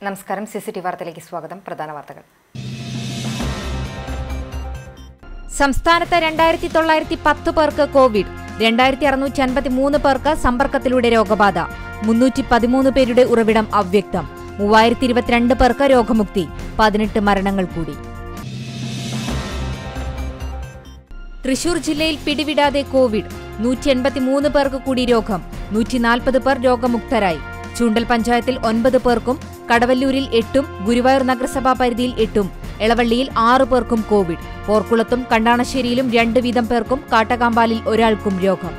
നമസ്കാരം C C T വാർത്തയിലേക്ക് സ്വാഗതം പ്രധാന വാർത്തകൾ സംസ്ഥാനത്ത് രണ്ടായിരത്തി തൊള്ളായിരത്തി പത്ത് പേർക്ക് കോവിഡ് രണ്ടായിരത്തി അറുന്നൂറ്റി അൻപത്തി മൂന്ന് പേർക്ക് സമ്പർക്കത്തിലൂടെ രോഗബാധ മുന്നൂറ്റി പതിമൂന്ന് പേരുടെ ഉറവിടം അവ്യക്തം മൂവായിരത്തി ഇരുപത്തിരണ്ട് പേർക്ക് രോഗമുക്തി പതിനെട്ട് മരണങ്ങൾ കൂടി തൃശൂർ ജില്ലയിൽ പിടിവിടാതെ കോവിഡ് നൂറ്റി എൺപത്തിമൂന്ന് പേർക്ക് കൂടി രോഗം നൂറ്റി നാൽപ്പത് പേർ രോഗമുക്തരായി ചൂണ്ടൽ പഞ്ചായത്തിൽ ഒൻപത് പേർക്കും കടവല്ലൂരിൽ എട്ടും ഗുരുവായൂർ നഗരസഭാ പരിധിയിൽ എട്ടും എളവള്ളിയിൽ ആറു പേർക്കും കോവിഡ് പോർക്കുളത്തും കണ്ടാണശ്ശേരിയിലും രണ്ട് വീതം പേർക്കും കാട്ടകാമ്പാലിൽ ഒരാൾക്കും രോഗം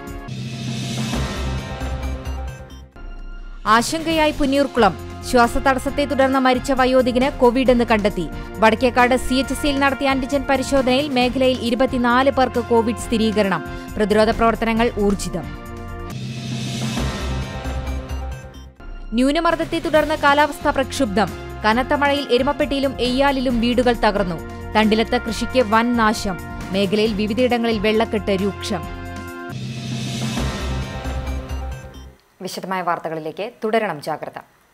ആശങ്കയായി പുന്നിയൂർക്കുളം ശ്വാസതടസ്സത്തെ തുടർന്ന് മരിച്ച വയോധികന് കോവിഡ് എന്ന് കണ്ടെത്തി വടക്കേക്കാട് സി എച്ച് സിയിൽ നടത്തിയ ആന്റിജൻ പരിശോധനയിൽ മേഖലയിൽ ഇരുപത്തിനാല് പേർക്ക് കോവിഡ് സ്ഥിരീകരണം പ്രതിരോധ പ്രവർത്തനങ്ങൾ ഊർജിതം ന്യൂനമർദ്ദത്തെ തുടർന്ന് കാലാവസ്ഥ പ്രക്ഷുബ്ധം കനത്ത മഴയിൽ എരുമപ്പെട്ടിയിലും എയ്യാലിലും വീടുകൾ തകർന്നു തണ്ടിലത്ത് കൃഷിക്ക് വൻ നാശം മേഖലയിൽ വിവിധയിടങ്ങളിൽ വെള്ളക്കെട്ട് രൂക്ഷം വിശദമായ വാർത്തകളിലേക്ക് തുടരണം ജാഗ്രത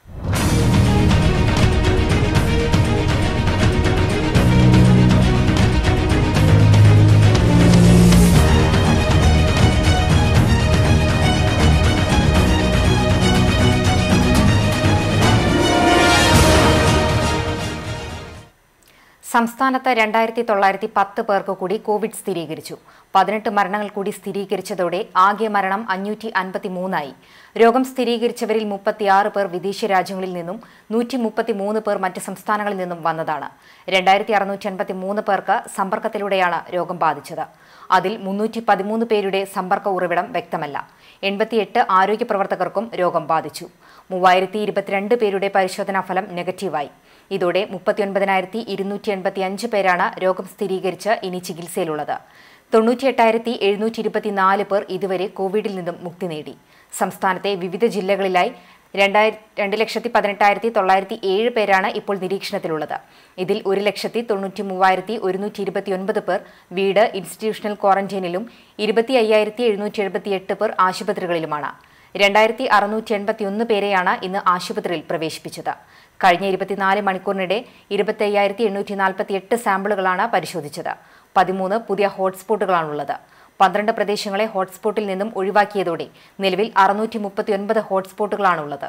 സംസ്ഥാനത്ത് രണ്ടായിരത്തി തൊള്ളായിരത്തി പത്ത് പേർക്ക് കൂടി കോവിഡ് സ്ഥിരീകരിച്ചു പതിനെട്ട് മരണങ്ങൾ കൂടി സ്ഥിരീകരിച്ചതോടെ ആകെ മരണം അഞ്ഞൂറ്റി അൻപത്തി മൂന്നായി രോഗം സ്ഥിരീകരിച്ചവരിൽ മുപ്പത്തിയാറ് പേർ വിദേശ രാജ്യങ്ങളിൽ നിന്നും നൂറ്റി മുപ്പത്തിമൂന്ന് പേർ മറ്റ് സംസ്ഥാനങ്ങളിൽ നിന്നും വന്നതാണ് രണ്ടായിരത്തി അറുന്നൂറ്റി അൻപത്തി മൂന്ന് പേർക്ക് സമ്പർക്കത്തിലൂടെയാണ് രോഗം ബാധിച്ചത് അതിൽ മുന്നൂറ്റി പതിമൂന്ന് പേരുടെ സമ്പർക്ക ഉറവിടം വ്യക്തമല്ല എൺപത്തിയെട്ട് ആരോഗ്യ പ്രവർത്തകർക്കും രോഗം ബാധിച്ചു മൂവായിരത്തി ഇരുപത്തിരണ്ട് പേരുടെ പരിശോധനാ ഫലം നെഗറ്റീവായി ഇതോടെ മുപ്പത്തിയൊൻപതിനായിരത്തി ഇരുന്നൂറ്റി എൺപത്തി അഞ്ച് പേരാണ് രോഗം സ്ഥിരീകരിച്ച് ഇനി ചികിത്സയിലുള്ളത് തൊണ്ണൂറ്റിയെട്ടായിരത്തി എഴുന്നൂറ്റി ഇരുപത്തിനാല് പേർ ഇതുവരെ കോവിഡിൽ നിന്നും മുക്തി നേടി സംസ്ഥാനത്തെ വിവിധ ജില്ലകളിലായി രണ്ടായിര രണ്ട് ലക്ഷത്തി പതിനെട്ടായിരത്തി തൊള്ളായിരത്തി ഏഴ് പേരാണ് ഇപ്പോൾ നിരീക്ഷണത്തിലുള്ളത് ഇതിൽ ഒരു ലക്ഷത്തി തൊണ്ണൂറ്റി മൂവായിരത്തി ഒരുന്നൂറ്റി ഇരുപത്തിയൊൻപത് പേർ വീട് ഇൻസ്റ്റിറ്റ്യൂഷണൽ ക്വാറന്റൈനിലും ഇരുപത്തി അയ്യായിരത്തി എഴുന്നൂറ്റി എഴുപത്തിയെട്ട് പേർ ആശുപത്രികളിലുമാണ് രണ്ടായിരത്തി അറുന്നൂറ്റി എൺപത്തിയൊന്ന് പേരെയാണ് ഇന്ന് ആശുപത്രിയിൽ പ്രവേശിപ്പിച്ചത് കഴിഞ്ഞ ഇരുപത്തിനാല് മണിക്കൂറിനിടെ ഇരുപത്തി അയ്യായിരത്തി എണ്ണൂറ്റി നാൽപ്പത്തി എട്ട് സാമ്പിളുകളാണ് പരിശോധിച്ചത് പതിമൂന്ന് പുതിയ ഹോട്ട്സ്പോട്ടുകളാണുള്ളത് പന്ത്രണ്ട് പ്രദേശങ്ങളെ ഹോട്ട്സ്പോട്ടിൽ നിന്നും ഒഴിവാക്കിയതോടെ നിലവിൽ അറുന്നൂറ്റി മുപ്പത്തിയൊൻപത് ഹോട്ട്സ്പോട്ടുകളാണുള്ളത്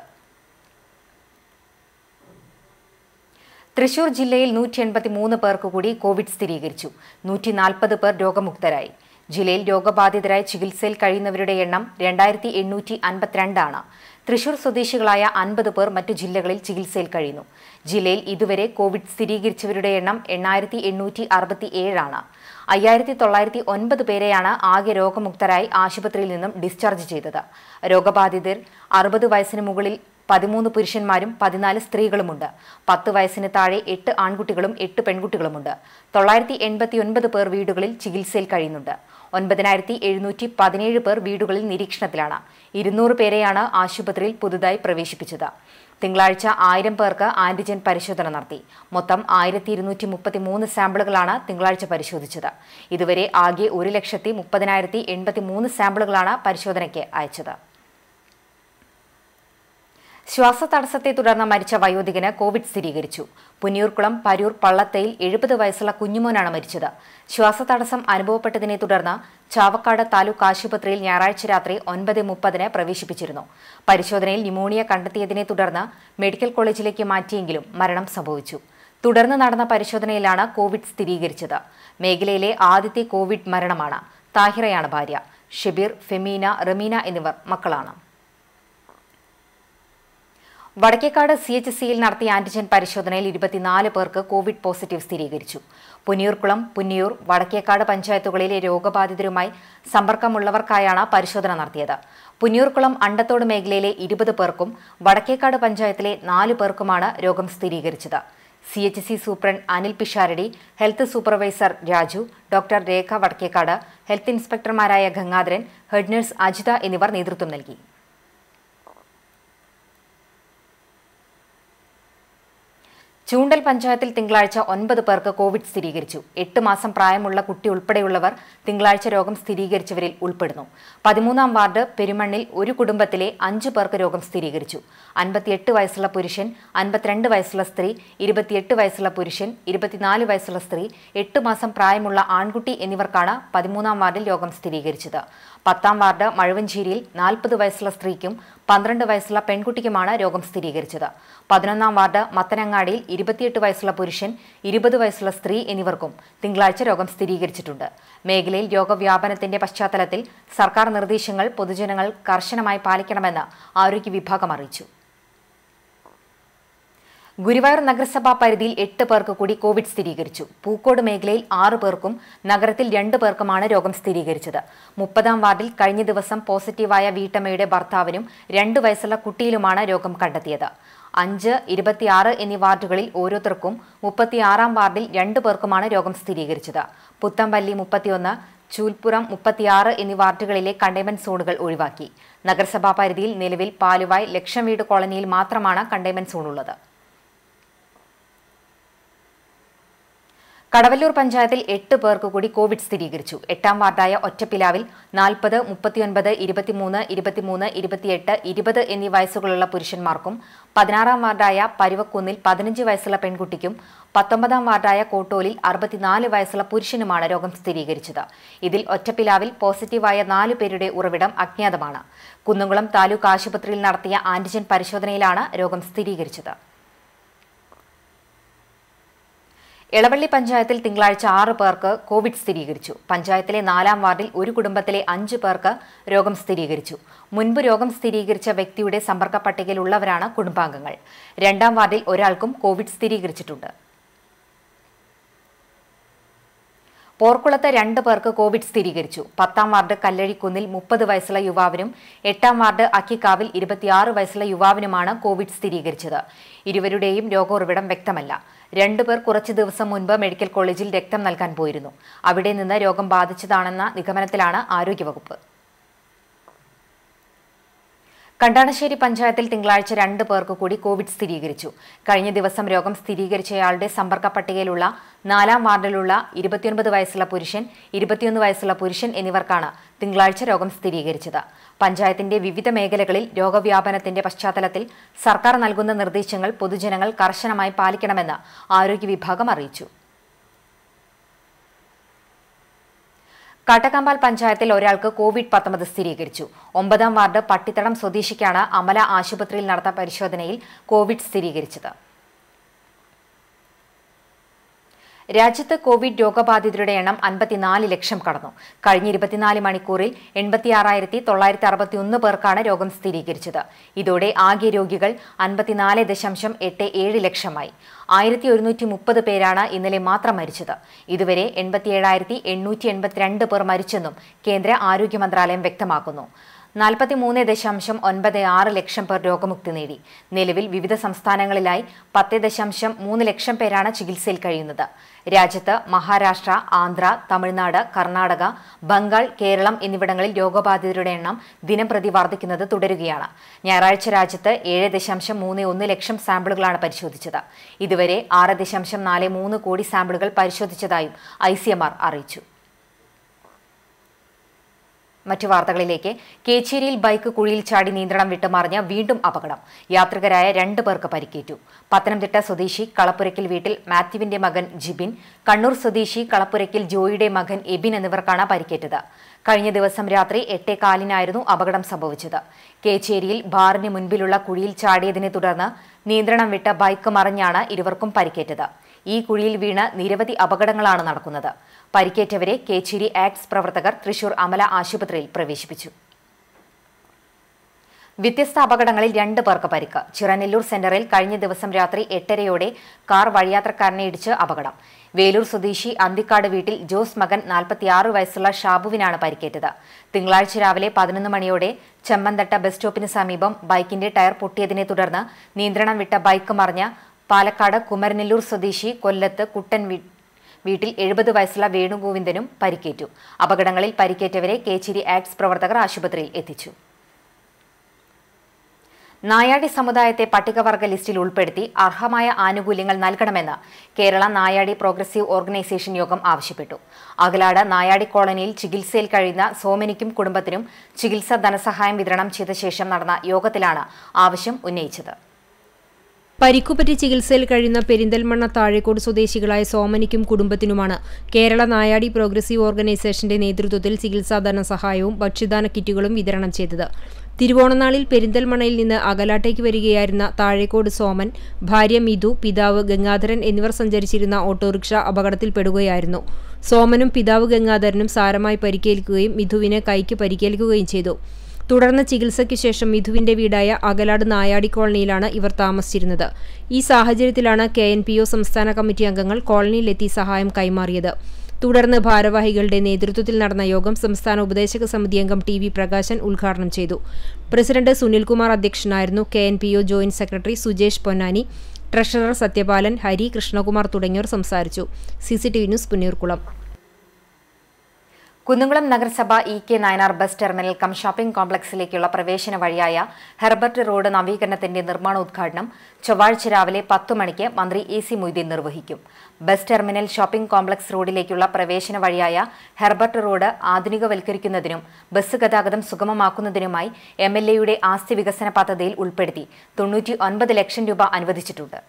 തൃശൂർ ജില്ലയിൽ നൂറ്റി എൺപത്തി മൂന്ന് പേർക്ക് കൂടി കോവിഡ് സ്ഥിരീകരിച്ചു നൂറ്റി നാൽപ്പത് പേർ രോഗമുക്തരായി ജില്ലയിൽ രോഗബാധിതരായി ചികിത്സയിൽ കഴിയുന്നവരുടെ എണ്ണം രണ്ടായിരത്തി എണ്ണൂറ്റി അൻപത്തിരണ്ടാണ് തൃശൂർ സ്വദേശികളായ അൻപത് പേർ മറ്റു ജില്ലകളിൽ ചികിത്സയിൽ കഴിയുന്നു ജില്ലയിൽ ഇതുവരെ കോവിഡ് സ്ഥിരീകരിച്ചവരുടെ എണ്ണം എണ്ണായിരത്തി എണ്ണൂറ്റി അറുപത്തി ഏഴാണ് അയ്യായിരത്തി തൊള്ളായിരത്തി ഒൻപത് പേരെയാണ് ആകെ രോഗമുക്തരായി ആശുപത്രിയിൽ നിന്നും ഡിസ്ചാർജ് ചെയ്തത് രോഗബാധിതർ അറുപത് വയസ്സിന് മുകളിൽ പതിമൂന്ന് പുരുഷന്മാരും പതിനാല് സ്ത്രീകളുമുണ്ട് പത്ത് വയസ്സിന് താഴെ എട്ട് ആൺകുട്ടികളും എട്ട് പെൺകുട്ടികളുമുണ്ട് തൊള്ളായിരത്തി എൺപത്തിയൊൻപത് പേർ വീടുകളിൽ ചികിത്സയിൽ കഴിയുന്നുണ്ട് ഒൻപതിനായിരത്തി എഴുന്നൂറ്റി പതിനേഴ് പേർ വീടുകളിൽ നിരീക്ഷണത്തിലാണ് ഇരുന്നൂറ് പേരെയാണ് ആശുപത്രിയിൽ പുതുതായി പ്രവേശിപ്പിച്ചത് തിങ്കളാഴ്ച ആയിരം പേർക്ക് ആന്റിജൻ പരിശോധന നടത്തി മൊത്തം ആയിരത്തി ഇരുന്നൂറ്റി മുപ്പത്തി മൂന്ന് സാമ്പിളുകളാണ് തിങ്കളാഴ്ച പരിശോധിച്ചത് ഇതുവരെ ആകെ ഒരു ലക്ഷത്തി മുപ്പതിനായിരത്തി എൺപത്തി മൂന്ന് സാമ്പിളുകളാണ് പരിശോധനയ്ക്ക് അയച്ചത് ശ്വാസതടസ്സത്തെ തുടർന്ന് മരിച്ച വയോധികന് കോവിഡ് സ്ഥിരീകരിച്ചു പുന്നിയൂർക്കുളം പരൂർ പള്ളത്തയിൽ എഴുപത് വയസ്സുള്ള കുഞ്ഞുമോനാണ് മരിച്ചത് ശ്വാസതടസ്സം അനുഭവപ്പെട്ടതിനെ തുടർന്ന് ചാവക്കാട് താലൂക്ക് ആശുപത്രിയിൽ ഞായറാഴ്ച രാത്രി ഒൻപത് മുപ്പതിന് പ്രവേശിപ്പിച്ചിരുന്നു പരിശോധനയിൽ ന്യൂമോണിയ കണ്ടെത്തിയതിനെ തുടർന്ന് മെഡിക്കൽ കോളേജിലേക്ക് മാറ്റിയെങ്കിലും മരണം സംഭവിച്ചു തുടർന്ന് നടന്ന പരിശോധനയിലാണ് കോവിഡ് സ്ഥിരീകരിച്ചത് മേഖലയിലെ ആദ്യത്തെ കോവിഡ് മരണമാണ് താഹിറയാണ് ഭാര്യ ഷബീർ ഫെമീന റമീന എന്നിവർ മക്കളാണ് വടക്കേക്കാട് സി എച്ച് സിയിൽ നടത്തിയ ആന്റിജൻ പരിശോധനയിൽ ഇരുപത്തിനാല് പേർക്ക് കോവിഡ് പോസിറ്റീവ് സ്ഥിരീകരിച്ചു പുന്നിയൂർക്കുളം പുന്നിയൂർ വടക്കേക്കാട് പഞ്ചായത്തുകളിലെ രോഗബാധിതരുമായി സമ്പർക്കമുള്ളവർക്കായാണ് പരിശോധന നടത്തിയത് പുന്നിയൂർക്കുളം അണ്ടത്തോട് മേഖലയിലെ ഇരുപത് പേർക്കും വടക്കേക്കാട് പഞ്ചായത്തിലെ നാല് പേർക്കുമാണ് രോഗം സ്ഥിരീകരിച്ചത് C H C superintendent Anil Pisharody health supervisor Raju doctor Rekha Vadakkekad health ഇൻസ്പെക്ടർമാരായ ഗംഗാധരൻ ഹെഡ് നഴ്സ് അജിത എന്നിവർ നേതൃത്വം നൽകി ചൂണ്ടൽ പഞ്ചായത്തിൽ തിങ്കളാഴ്ച ഒൻപത് പേർക്ക് കോവിഡ് സ്ഥിരീകരിച്ചു എട്ട് മാസം പ്രായമുള്ള കുട്ടി ഉൾപ്പെടെയുള്ളവർ തിങ്കളാഴ്ച രോഗം സ്ഥിരീകരിച്ചവരിൽ ഉൾപ്പെടുന്നു പതിമൂന്നാം വാർഡ് പെരുമണ്ണിൽ ഒരു കുടുംബത്തിലെ അഞ്ചു പേർക്ക് രോഗം സ്ഥിരീകരിച്ചു അൻപത്തിയെട്ട് വയസ്സുള്ള പുരുഷൻ അൻപത്തിരണ്ട് വയസ്സുള്ള സ്ത്രീ ഇരുപത്തിയെട്ട് വയസ്സുള്ള പുരുഷൻ ഇരുപത്തിനാല് വയസ്സുള്ള സ്ത്രീ എട്ട് മാസം പ്രായമുള്ള ആൺകുട്ടി എന്നിവർക്കാണ് പതിമൂന്നാം വാർഡിൽ രോഗം സ്ഥിരീകരിച്ചത് പത്താം വാർഡ് മഴവഞ്ചേരിയിൽ നാൽപ്പത് വയസ്സുള്ള സ്ത്രീക്കും പന്ത്രണ്ട് വയസ്സുള്ള പെൺകുട്ടിക്കുമാണ് രോഗം സ്ഥിരീകരിച്ചത് പതിനൊന്നാം വാർഡ് മത്തനങ്ങാടിയിൽ ഇരുപത്തിയെട്ട് വയസ്സുള്ള പുരുഷൻ ഇരുപത് വയസ്സുള്ള സ്ത്രീ എന്നിവർക്കും തിങ്കളാഴ്ച രോഗം സ്ഥിരീകരിച്ചിട്ടുണ്ട് മേഖലയിൽ രോഗവ്യാപനത്തിന്റെ പശ്ചാത്തലത്തിൽ സർക്കാർ നിർദ്ദേശങ്ങൾ പൊതുജനങ്ങൾ കർശനമായി പാലിക്കണമെന്ന് ആരോഗ്യ വിഭാഗം അറിയിച്ചു ഗുരുവായൂർ നഗരസഭാ പരിധിയിൽ എട്ട് പേർക്ക് കൂടി കോവിഡ് സ്ഥിരീകരിച്ചു പൂക്കോട് മേഖലയിൽ ആറ് പേർക്കും നഗരത്തിൽ രണ്ട് പേർക്കുമാണ് രോഗം സ്ഥിരീകരിച്ചത് മുപ്പതാം വാർഡിൽ കഴിഞ്ഞ ദിവസം പോസിറ്റീവായ വീട്ടമ്മയുടെ ഭർത്താവിനും രണ്ട് വയസ്സുള്ള കുട്ടിയിലുമാണ് രോഗം കണ്ടെത്തിയത് അഞ്ച് ഇരുപത്തിയാറ് എന്നീ വാർഡുകളിൽ ഓരോരുത്തർക്കും മുപ്പത്തിയാറാം വാർഡിൽ രണ്ട് പേർക്കുമാണ് രോഗം സ്ഥിരീകരിച്ചത് പുത്തമ്പള്ളി മുപ്പത്തിയൊന്ന് ചൂൽപ്പുറം മുപ്പത്തിയാറ് എന്നീ വാർഡുകളിലെ കണ്ടെയ്ൻമെന്റ് സോണുകൾ ഒഴിവാക്കി നഗരസഭാ പരിധിയിൽ നിലവിൽ പാലുവായ് ലക്ഷം വീട് കോളനിയിൽ മാത്രമാണ് കണ്ടെയ്ൻമെന്റ് സോണുള്ളത് കടവല്ലൂർ പഞ്ചായത്തിൽ എട്ട് പേർക്ക് കൂടി കോവിഡ് സ്ഥിരീകരിച്ചു എട്ടാം വാർഡായ ഒറ്റപ്പിലാവിൽ നാൽപ്പത് മുപ്പത്തിയൊൻപത് ഇരുപത്തിമൂന്ന് ഇരുപത്തിമൂന്ന് ഇരുപത്തിയെട്ട് ഇരുപത് എന്നീ വയസ്സുകളുള്ള പുരുഷന്മാർക്കും പതിനാറാം വാർഡായ പരുവക്കുന്നിൽ പതിനഞ്ച് വയസ്സുള്ള പെൺകുട്ടിക്കും പത്തൊമ്പതാം വാർഡായ കോട്ടോലിൽ അറുപത്തിനാല് വയസ്സുള്ള പുരുഷനുമാണ് രോഗം സ്ഥിരീകരിച്ചത് ഇതിൽ ഒറ്റപ്പിലാവിൽ പോസിറ്റീവായ നാലു പേരുടെ ഉറവിടം അജ്ഞാതമാണ് കുന്നംകുളം താലൂക്ക് ആശുപത്രിയിൽ നടത്തിയ ആന്റിജൻ പരിശോധനയിലാണ് രോഗം സ്ഥിരീകരിച്ചത് എളവള്ളി പഞ്ചായത്തിൽ തിങ്കളാഴ്ച ആറ് പേർക്ക് കോവിഡ് സ്ഥിരീകരിച്ചു പഞ്ചായത്തിലെ നാലാം വാർഡിൽ ഒരു കുടുംബത്തിലെ അഞ്ച് പേർക്ക് രോഗം സ്ഥിരീകരിച്ചു മുൻപ് രോഗം സ്ഥിരീകരിച്ച വ്യക്തിയുടെ സമ്പർക്ക പട്ടികയിലുള്ളവരാണ് കുടുംബാംഗങ്ങൾ രണ്ടാം വാർഡിൽ ഒരാൾക്കും കോവിഡ് സ്ഥിരീകരിച്ചിട്ടുണ്ട് പോർക്കുളത്ത് രണ്ട് പേർക്ക് കോവിഡ് സ്ഥിരീകരിച്ചു പത്താം വാർഡ് കല്ലഴിക്കുന്നിൽ മുപ്പത് വയസ്സുള്ള യുവാവിനും എട്ടാം വാർഡ് അക്കിക്കാവിൽ ഇരുപത്തിയാറ് വയസ്സുള്ള യുവാവിനുമാണ് കോവിഡ് സ്ഥിരീകരിച്ചത് ഇരുവരുടെയും രോഗോറവിടം വ്യക്തമല്ല രണ്ടുപേർ കുറച്ചു ദിവസം മുൻപ് മെഡിക്കൽ കോളേജിൽ രക്തം നൽകാൻ പോയിരുന്നു അവിടെ നിന്ന് രോഗം ബാധിച്ചതാണെന്ന നിഗമനത്തിലാണ് ആരോഗ്യവകുപ്പ് കണ്ടാണശ്ശേരി പഞ്ചായത്തിൽ തിങ്കളാഴ്ച രണ്ട് പേർക്ക് കൂടി കോവിഡ് സ്ഥിരീകരിച്ചു കഴിഞ്ഞ ദിവസം രോഗം സ്ഥിരീകരിച്ചയാളുടെ സമ്പർക്ക പട്ടികയിലുള്ള നാലാം വാർഡിലുള്ള ഇരുപത്തിയൊൻപത് വയസ്സുള്ള പുരുഷൻ ഇരുപത്തിയൊന്ന് വയസ്സുള്ള പുരുഷൻ എന്നിവർക്കാണ് തിങ്കളാഴ്ച രോഗം സ്ഥിരീകരിച്ചത് പഞ്ചായത്തിന്റെ വിവിധ മേഖലകളിൽ രോഗവ്യാപനത്തിന്റെ പശ്ചാത്തലത്തിൽ സർക്കാർ നൽകുന്ന നിർദ്ദേശങ്ങൾ പൊതുജനങ്ങൾ കർശനമായി പാലിക്കണമെന്ന് ആരോഗ്യ വിഭാഗം അറിയിച്ചു കാട്ടക്കമ്പാൽ പഞ്ചായത്തിൽ ഒരാൾക്ക് കോവിഡ് പത്തൊമ്പത് സ്ഥിരീകരിച്ചു ഒമ്പതാം വാർഡ് പട്ടിത്തടം സ്വദേശിക്കാണ് അമല ആശുപത്രിയിൽ നടന്ന പരിശോധനയിൽ കോവിഡ് സ്ഥിരീകരിച്ചത് രാജ്യത്ത് കോവിഡ് രോഗബാധിതരുടെ എണ്ണം അൻപത്തിനാല് ലക്ഷം കടന്നു കഴിഞ്ഞ ഇരുപത്തിനാല് മണിക്കൂറിൽ എൺപത്തിയാറായിരത്തി തൊള്ളായിരത്തി അറുപത്തിയൊന്ന് പേർക്കാണ് രോഗം സ്ഥിരീകരിച്ചത് ഇതോടെ ആകെ രോഗികൾ അൻപത്തിനാല് ദശാംശം എട്ട് ഏഴ് ലക്ഷമായി ആയിരത്തി ഒരുന്നൂറ്റി മുപ്പത് പേരാണ് ഇന്നലെ മാത്രം മരിച്ചത് ഇതുവരെ എൺപത്തിയേഴായിരത്തി എണ്ണൂറ്റി എൺപത്തിരണ്ട് പേർ മരിച്ചെന്നും കേന്ദ്ര ആരോഗ്യ മന്ത്രാലയം വ്യക്തമാക്കുന്നു നാൽപ്പത്തിമൂന്ന് ദശാംശം ഒൻപത് ആറ് ലക്ഷം പേർ രോഗമുക്തി നേടി നിലവിൽ വിവിധ സംസ്ഥാനങ്ങളിലായി പത്ത് ദശാംശം മൂന്ന് ലക്ഷം പേരാണ് ചികിത്സയിൽ കഴിയുന്നത് രാജ്യത്ത് മഹാരാഷ്ട്ര ആന്ധ്ര തമിഴ്നാട് കർണാടക ബംഗാൾ കേരളം എന്നിവിടങ്ങളിൽ രോഗബാധിതരുടെ എണ്ണം ദിനംപ്രതി വർദ്ധിക്കുന്നത് തുടരുകയാണ് ഞായറാഴ്ച രാജ്യത്ത് ഏഴ് ദശാംശം മൂന്ന് ഒന്ന് ലക്ഷം സാമ്പിളുകളാണ് പരിശോധിച്ചത് ഇതുവരെ ആറ് ദശാംശം നാല് മൂന്ന് കോടി സാമ്പിളുകൾ പരിശോധിച്ചതായും ഐ അറിയിച്ചു മറ്റു വാർത്തകളിലേക്ക് കേച്ചേരിയിൽ ബൈക്ക് കുഴിയിൽ ചാടി നിയന്ത്രണം വിട്ടുമറിഞ്ഞ് വീണ്ടും അപകടം യാത്രികരായ രണ്ട് പേർക്ക് പരിക്കേറ്റു പത്തനംതിട്ട സ്വദേശി കളപ്പുരയ്ക്കൽ വീട്ടിൽ മാത്യുവിന്റെ മകൻ ജിബിൻ കണ്ണൂർ സ്വദേശി കളപ്പുരയ്ക്കൽ ജോയിയുടെ മകൻ എബിൻ എന്നിവർക്കാണ് പരിക്കേറ്റത് കഴിഞ്ഞ ദിവസം രാത്രി എട്ടേ കാലിനായിരുന്നു അപകടം സംഭവിച്ചത് കേച്ചേരിയിൽ ബാറിന് മുൻപിലുള്ള കുഴിയിൽ ചാടിയതിനെ തുടർന്ന് നിയന്ത്രണം വിട്ട ബൈക്ക് മറിഞ്ഞാണ് ഇരുവർക്കും പരിക്കേറ്റത് ഈ കുഴിയിൽ വീണ് നിരവധി അപകടങ്ങളാണ് നടക്കുന്നത് പരിക്കേറ്റവരെ കേച്ചേരി ആക്ട്സ് പ്രവർത്തകർ തൃശൂർ അമല ആശുപത്രിയിൽ പ്രവേശിപ്പിച്ചു വ്യത്യസ്ത അപകടങ്ങളിൽ രണ്ട് പേർക്ക് പരിക്ക് ചിറനെല്ലൂർ സെന്ററിൽ കഴിഞ്ഞ ദിവസം രാത്രി എട്ടരയോടെ കാർ വഴിയാത്രക്കാരനെ ഇടിച്ച് അപകടം വേലൂർ സ്വദേശി അന്തിക്കാട് വീട്ടിൽ ജോസ് മകൻ നാൽപ്പത്തിയാറ് വയസ്സുള്ള ഷാബുവിനാണ് പരിക്കേറ്റത് തിങ്കളാഴ്ച രാവിലെ പതിനൊന്ന് മണിയോടെ ചെമ്മന്തട്ട ബസ് സ്റ്റോപ്പിന് സമീപം ബൈക്കിന്റെ ടയർ പൊട്ടിയതിനെ തുടർന്ന് നിയന്ത്രണം വിട്ട ബൈക്ക് മറിഞ്ഞ പാലക്കാട് കുമരനെല്ലൂർ സ്വദേശി കൊല്ലത്ത് കുട്ടൻ വീ വീട്ടിൽ എഴുപത് വയസ്സുള്ള വേണുഗോവിന്ദനും പരിക്കേറ്റു അപകടങ്ങളിൽ പരിക്കേറ്റവരെ കേച്ചിരി ആക്ട്സ് പ്രവർത്തകർ ആശുപത്രിയിൽ എത്തിച്ചു നായാടി സമുദായത്തെ പട്ടികവർഗ ലിസ്റ്റിൽ ഉൾപ്പെടുത്തി അർഹമായ ആനുകൂല്യങ്ങൾ നൽകണമെന്ന് കേരള നായാടി പ്രോഗ്രസീവ് ഓർഗനൈസേഷൻ യോഗം ആവശ്യപ്പെട്ടു അകലാട് നായാടി കോളനിയിൽ ചികിത്സയിൽ കഴിയുന്ന സോമനിക്കും കുടുംബത്തിനും ചികിത്സാ ധനസഹായം വിതരണം ചെയ്ത ശേഷം നടന്ന യോഗത്തിലാണ് ആവശ്യം ഉന്നയിച്ചത് പരിക്കുപറ്റി ചികിത്സയിൽ കഴിയുന്ന പെരിന്തൽമണ്ണ താഴേക്കോട് സ്വദേശികളായ സോമനിക്കും കുടുംബത്തിനുമാണ് കേരള നായാടി പ്രോഗ്രസീവ് ഓർഗനൈസേഷന്റെ നേതൃത്വത്തിൽ ചികിത്സാ ധനസഹായവും ഭക്ഷ്യദാന കിറ്റുകളും വിതരണം ചെയ്തത് തിരുവോണനാളിൽ പെരിന്തൽമണ്ണയിൽ നിന്ന് അകലാട്ടേക്ക് വരികയായിരുന്ന താഴേക്കോട് സോമൻ ഭാര്യ മിതു പിതാവ് ഗംഗാധരൻ എന്നിവർ സഞ്ചരിച്ചിരുന്ന ഓട്ടോറിക്ഷ അപകടത്തിൽപ്പെടുകയായിരുന്നു സോമനും പിതാവ് ഗംഗാധരനും സാരമായി പരിക്കേൽക്കുകയും മിഥുവിന് കൈക്ക് പരിക്കേൽക്കുകയും ചെയ്തു തുടർന്ന് ചികിത്സയ്ക്ക് ശേഷം മിഥുവിന്റെ വീടായ അകലാട് നായാടി കോളനിയിലാണ് ഇവർ താമസിച്ചിരുന്നത് ഈ സാഹചര്യത്തിലാണ് കെ എൻ പി ഒ സംസ്ഥാന കമ്മിറ്റി അംഗങ്ങൾ കോളനിയിലെത്തി സഹായം കൈമാറിയത് തുടർന്ന് ഭാരവാഹികളുടെ നേതൃത്വത്തിൽ നടന്ന യോഗം സംസ്ഥാന ഉപദേശക സമിതി അംഗം ടി വി പ്രകാശൻ ഉദ്ഘാടനം ചെയ്തു പ്രസിഡന്റ് സുനിൽകുമാർ അധ്യക്ഷനായിരുന്നു K N P O joint secretary Sujesh Ponnani treasurer Sathyapalan Hari Krishnakumar തുടങ്ങിയവർ സംസാരിച്ചു C C T V news Punneerkulam Kunnukulam നഗരസഭ E K Nayanar bus terminal cum shopping കോംപ്ലക്സിലേക്കുള്ള പ്രവേശന വഴിയായ ഹെർബർട്ട് റോഡ് നവീകരണത്തിന്റെ നിർമ്മാണോദ്ഘാടനം ചൊവ്വാഴ്ച രാവിലെ പത്തു മണിക്ക് മന്ത്രി എ സി മൊയ്തീൻ നിർവഹിക്കും ബസ് ടെർമിനൽ ഷോപ്പിംഗ് കോംപ്ലക്സ് റോഡിലേക്കുള്ള പ്രവേശന വഴിയായ ഹെർബർട്ട് റോഡ് ആധുനികവൽക്കരിക്കുന്നതിനും ബസ് ഗതാഗതം സുഗമമാക്കുന്നതിനുമായി എം എൽ എയുടെ ആസ്തി വികസന പദ്ധതിയിൽ ഉൾപ്പെടുത്തി തൊണ്ണൂറ്റി ഒൻപത് ലക്ഷം രൂപ അനുവദിച്ചിട്ടുണ്ട്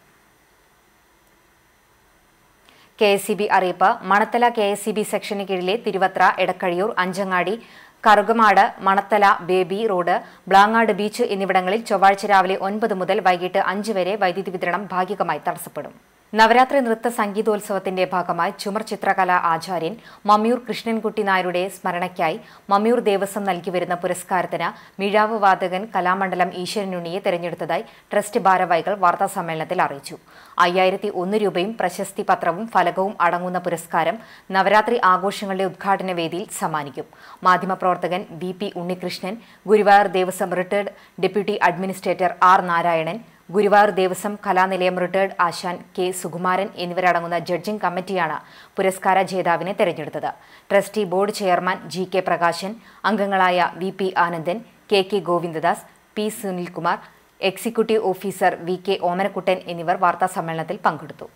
കെ എസ് സി ബി അറിയിപ്പ് Manathala K S C B സെക്ഷന് കീഴിലെ Thiruvathra Edakkazhiyur Anchangadi Karukamad Manathala baby road Blangad beach എന്നിവിടങ്ങളിൽ ചൊവ്വാഴ്ച രാവിലെ ഒൻപത് മുതൽ വൈകിട്ട് അഞ്ച് വരെ വൈദ്യുതി വിതരണം ഭാഗികമായി തടസ്സപ്പെടും നവരാത്രി നൃത്ത സംഗീതോത്സവത്തിന്റെ ഭാഗമായി ചുമർ ചിത്രകലാ ആചാര്യൻ മമ്യൂർ കൃഷ്ണൻകുട്ടി നായരുടെ സ്മരണയ്ക്കായി മമ്യൂർ ദേവസ്വം നൽകി വരുന്ന പുരസ്കാരത്തിന് മിഴാവ് വാദകൻ കലാമണ്ഡലം ഈശ്വരനുണ്ണിയെ തെരഞ്ഞെടുത്തതായി ട്രസ്റ്റ് ഭാരവാഹികൾ വാർത്താസമ്മേളനത്തിൽ അറിയിച്ചു അയ്യായിരത്തി ഒന്ന് രൂപയും പ്രശസ്തി പത്രവും ഫലകവും അടങ്ങുന്ന പുരസ്കാരം നവരാത്രി ആഘോഷങ്ങളുടെ ഉദ്ഘാടന വേദിയിൽ സമ്മാനിക്കും മാധ്യമപ്രവർത്തകൻ B P Unnikrishnan Guruvayur Devaswom retired deputy administrator R Narayanan Guruvayur Devaswom Kalanilayam retired ആശാൻ കെ സുകുമാരൻ എന്നിവരടങ്ങുന്ന ജഡ്ജിംഗ് കമ്മിറ്റിയാണ് പുരസ്കാര ജേതാവിനെ തെരഞ്ഞെടുത്തത് trustee board chairman G K Prakashan അംഗങ്ങളായ V P Anandan K K Govindadas P Sunilkumar executive officer V K Omanakuttan എന്നിവർ വാർത്താസമ്മേളനത്തിൽ പങ്കെടുത്തു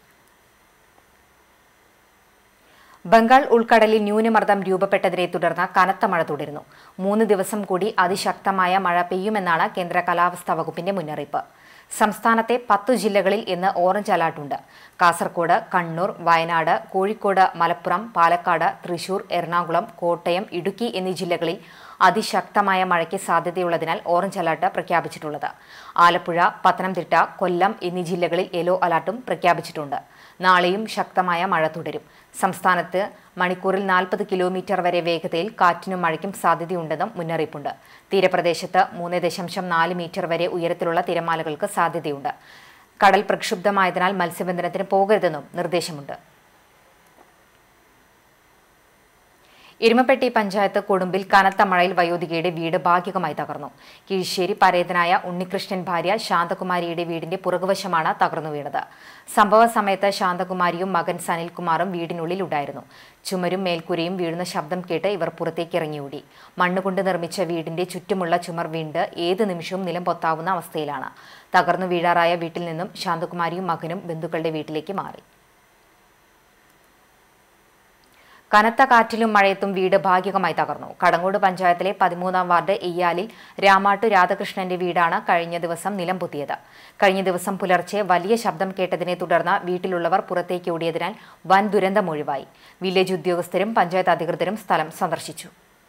ബംഗാൾ ഉൾക്കടലിൽ ന്യൂനമർദ്ദം രൂപപ്പെട്ടതിനെ തുടർന്ന് കനത്ത മഴ തുടരുന്നു മൂന്ന് ദിവസം കൂടി അതിശക്തമായ മഴ പെയ്യുമെന്നാണ് കേന്ദ്ര കാലാവസ്ഥാ വകുപ്പിന്റെ മുന്നറിയിപ്പ് സംസ്ഥാനത്തെ പത്തു ജില്ലകളിൽ ഇന്ന് ഓറഞ്ച് അലർട്ടുണ്ട് കാസർഗോഡ് കണ്ണൂർ വയനാട് കോഴിക്കോട് മലപ്പുറം പാലക്കാട് തൃശൂർ എറണാകുളം കോട്ടയം ഇടുക്കി എന്നീ ജില്ലകളിൽ അതിശക്തമായ മഴയ്ക്ക് സാധ്യതയുള്ളതിനാൽ ഓറഞ്ച് അലർട്ട് പ്രഖ്യാപിച്ചിട്ടുള്ളത് ആലപ്പുഴ പത്തനംതിട്ട കൊല്ലം എന്നീ ജില്ലകളിൽ യെല്ലോ അലർട്ടും പ്രഖ്യാപിച്ചിട്ടുണ്ട് നാളെയും ശക്തമായ മഴ തുടരും സംസ്ഥാനത്ത് മണിക്കൂറിൽ നാൽപ്പത് കിലോമീറ്റർ വരെ വേഗതയിൽ കാറ്റിനും മഴയ്ക്കും സാധ്യതയുണ്ടെന്നും മുന്നറിയിപ്പുണ്ട് തീരപ്രദേശത്ത് മൂന്ന് ദശാംശം നാല് മീറ്റർ വരെ ഉയരത്തിലുള്ള തിരമാലകൾക്ക് സാധ്യതയുണ്ട് കടൽ പ്രക്ഷുബ്ധമായതിനാൽ മത്സ്യബന്ധനത്തിന് പോകരുതെന്നും നിർദ്ദേശമുണ്ട് എരുമപ്പെട്ടി പഞ്ചായത്ത് കൊടുമ്പിൽ കനത്ത മഴയിൽ വയോധികയുടെ വീട് ഭാഗികമായി തകർന്നു കീഴ്ശ്ശേരി പരേതനായ ഉണ്ണികൃഷ്ണൻ ഭാര്യ ശാന്തകുമാരിയുടെ വീടിന്റെ പുറകുവശമാണ് തകർന്നു വീണത് സംഭവ സമയത്ത് ശാന്തകുമാരിയും മകൻ സനിൽകുമാറും വീടിനുള്ളിൽ ഉണ്ടായിരുന്നു ചുമരും മേൽക്കൂരയും വീഴുന്ന ശബ്ദം കേട്ട് ഇവർ പുറത്തേക്ക് ഇറങ്ങിയോടി മണ്ണുകൊണ്ട് നിർമ്മിച്ച വീടിന്റെ ചുറ്റുമുള്ള ചുമർ വീണ്ട് ഏത് നിമിഷവും നിലം പൊത്താവുന്ന അവസ്ഥയിലാണ് തകർന്നു വീഴാറായ വീട്ടിൽ നിന്നും ശാന്തകുമാരിയും മകനും ബന്ധുക്കളുടെ വീട്ടിലേക്ക് മാറി കനത്ത കാറ്റിലും മഴയത്തും വീട് ഭാഗികമായി തകർന്നു കടങ്ങോട് പഞ്ചായത്തിലെ പതിമൂന്നാം വാർഡ് ഇയ്യാലിൽ രാമാട്ടു രാധാകൃഷ്ണന്റെ വീടാണ് കഴിഞ്ഞ ദിവസം നിലം പൊത്തിയത് കഴിഞ്ഞ ദിവസം പുലർച്ചെ വലിയ ശബ്ദം കേട്ടതിനെ തുടർന്ന് വീട്ടിലുള്ളവർ പുറത്തേക്ക് ഓടിയതിനാൽ വൻ ദുരന്തം ഒഴിവായി വില്ലേജ് ഉദ്യോഗസ്ഥരും പഞ്ചായത്ത് അധികൃതരും സ്ഥലം സന്ദർശിച്ചു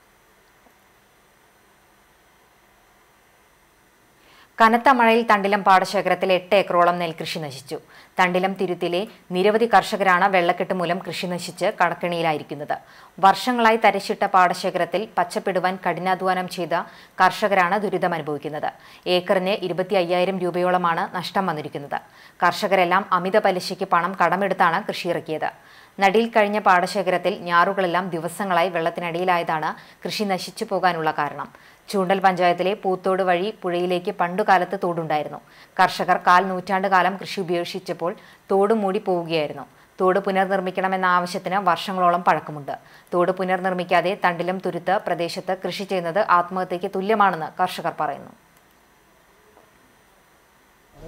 കനത്ത മഴയിൽ തണ്ടിലം പാടശേഖരത്തിൽ എട്ട് ഏക്കറോളം നെൽകൃഷി നശിച്ചു തണ്ടിലം തിരുത്തിലെ നിരവധി കർഷകരാണ് വെള്ളക്കെട്ട് മൂലം കൃഷി നശിച്ച് കടക്കിണിയിലായിരിക്കുന്നത് വർഷങ്ങളായി തരച്ചിട്ട പാടശേഖരത്തിൽ പച്ചപ്പിടുവാൻ കഠിനാധ്വാനം ചെയ്ത കർഷകരാണ് ദുരിതം അനുഭവിക്കുന്നത് ഏക്കറിന് ഇരുപത്തി അയ്യായിരം രൂപയോളമാണ് നഷ്ടം വന്നിരിക്കുന്നത് കർഷകരെല്ലാം അമിത പലിശയ്ക്ക് പണം കടമെടുത്താണ് കൃഷി ഇറക്കിയത് നടിയിൽ കഴിഞ്ഞ പാടശേഖരത്തിൽ ഞാറുകളെല്ലാം ദിവസങ്ങളായി വെള്ളത്തിനടിയിലായതാണ് കൃഷി നശിച്ചു പോകാനുള്ള കാരണം ചൂണ്ടൽ പഞ്ചായത്തിലെ പൂത്തോട് വഴി പുഴയിലേക്ക് പണ്ടുകാലത്ത് തോടുണ്ടായിരുന്നു കർഷകർ കാൽ നൂറ്റാണ്ട് കാലം കൃഷി ഉപേക്ഷിച്ചപ്പോൾ തോട് മൂടി പോവുകയായിരുന്നു തോട് പുനർനിർമ്മിക്കണമെന്ന ആവശ്യത്തിന് വർഷങ്ങളോളം പഴക്കമുണ്ട് തോട് പുനർനിർമ്മിക്കാതെ തണ്ടിലും തുരുത്ത് പ്രദേശത്ത് കൃഷി ചെയ്യുന്നത് ആത്മഹത്യയ്ക്ക് തുല്യമാണെന്ന് കർഷകർ പറയുന്നു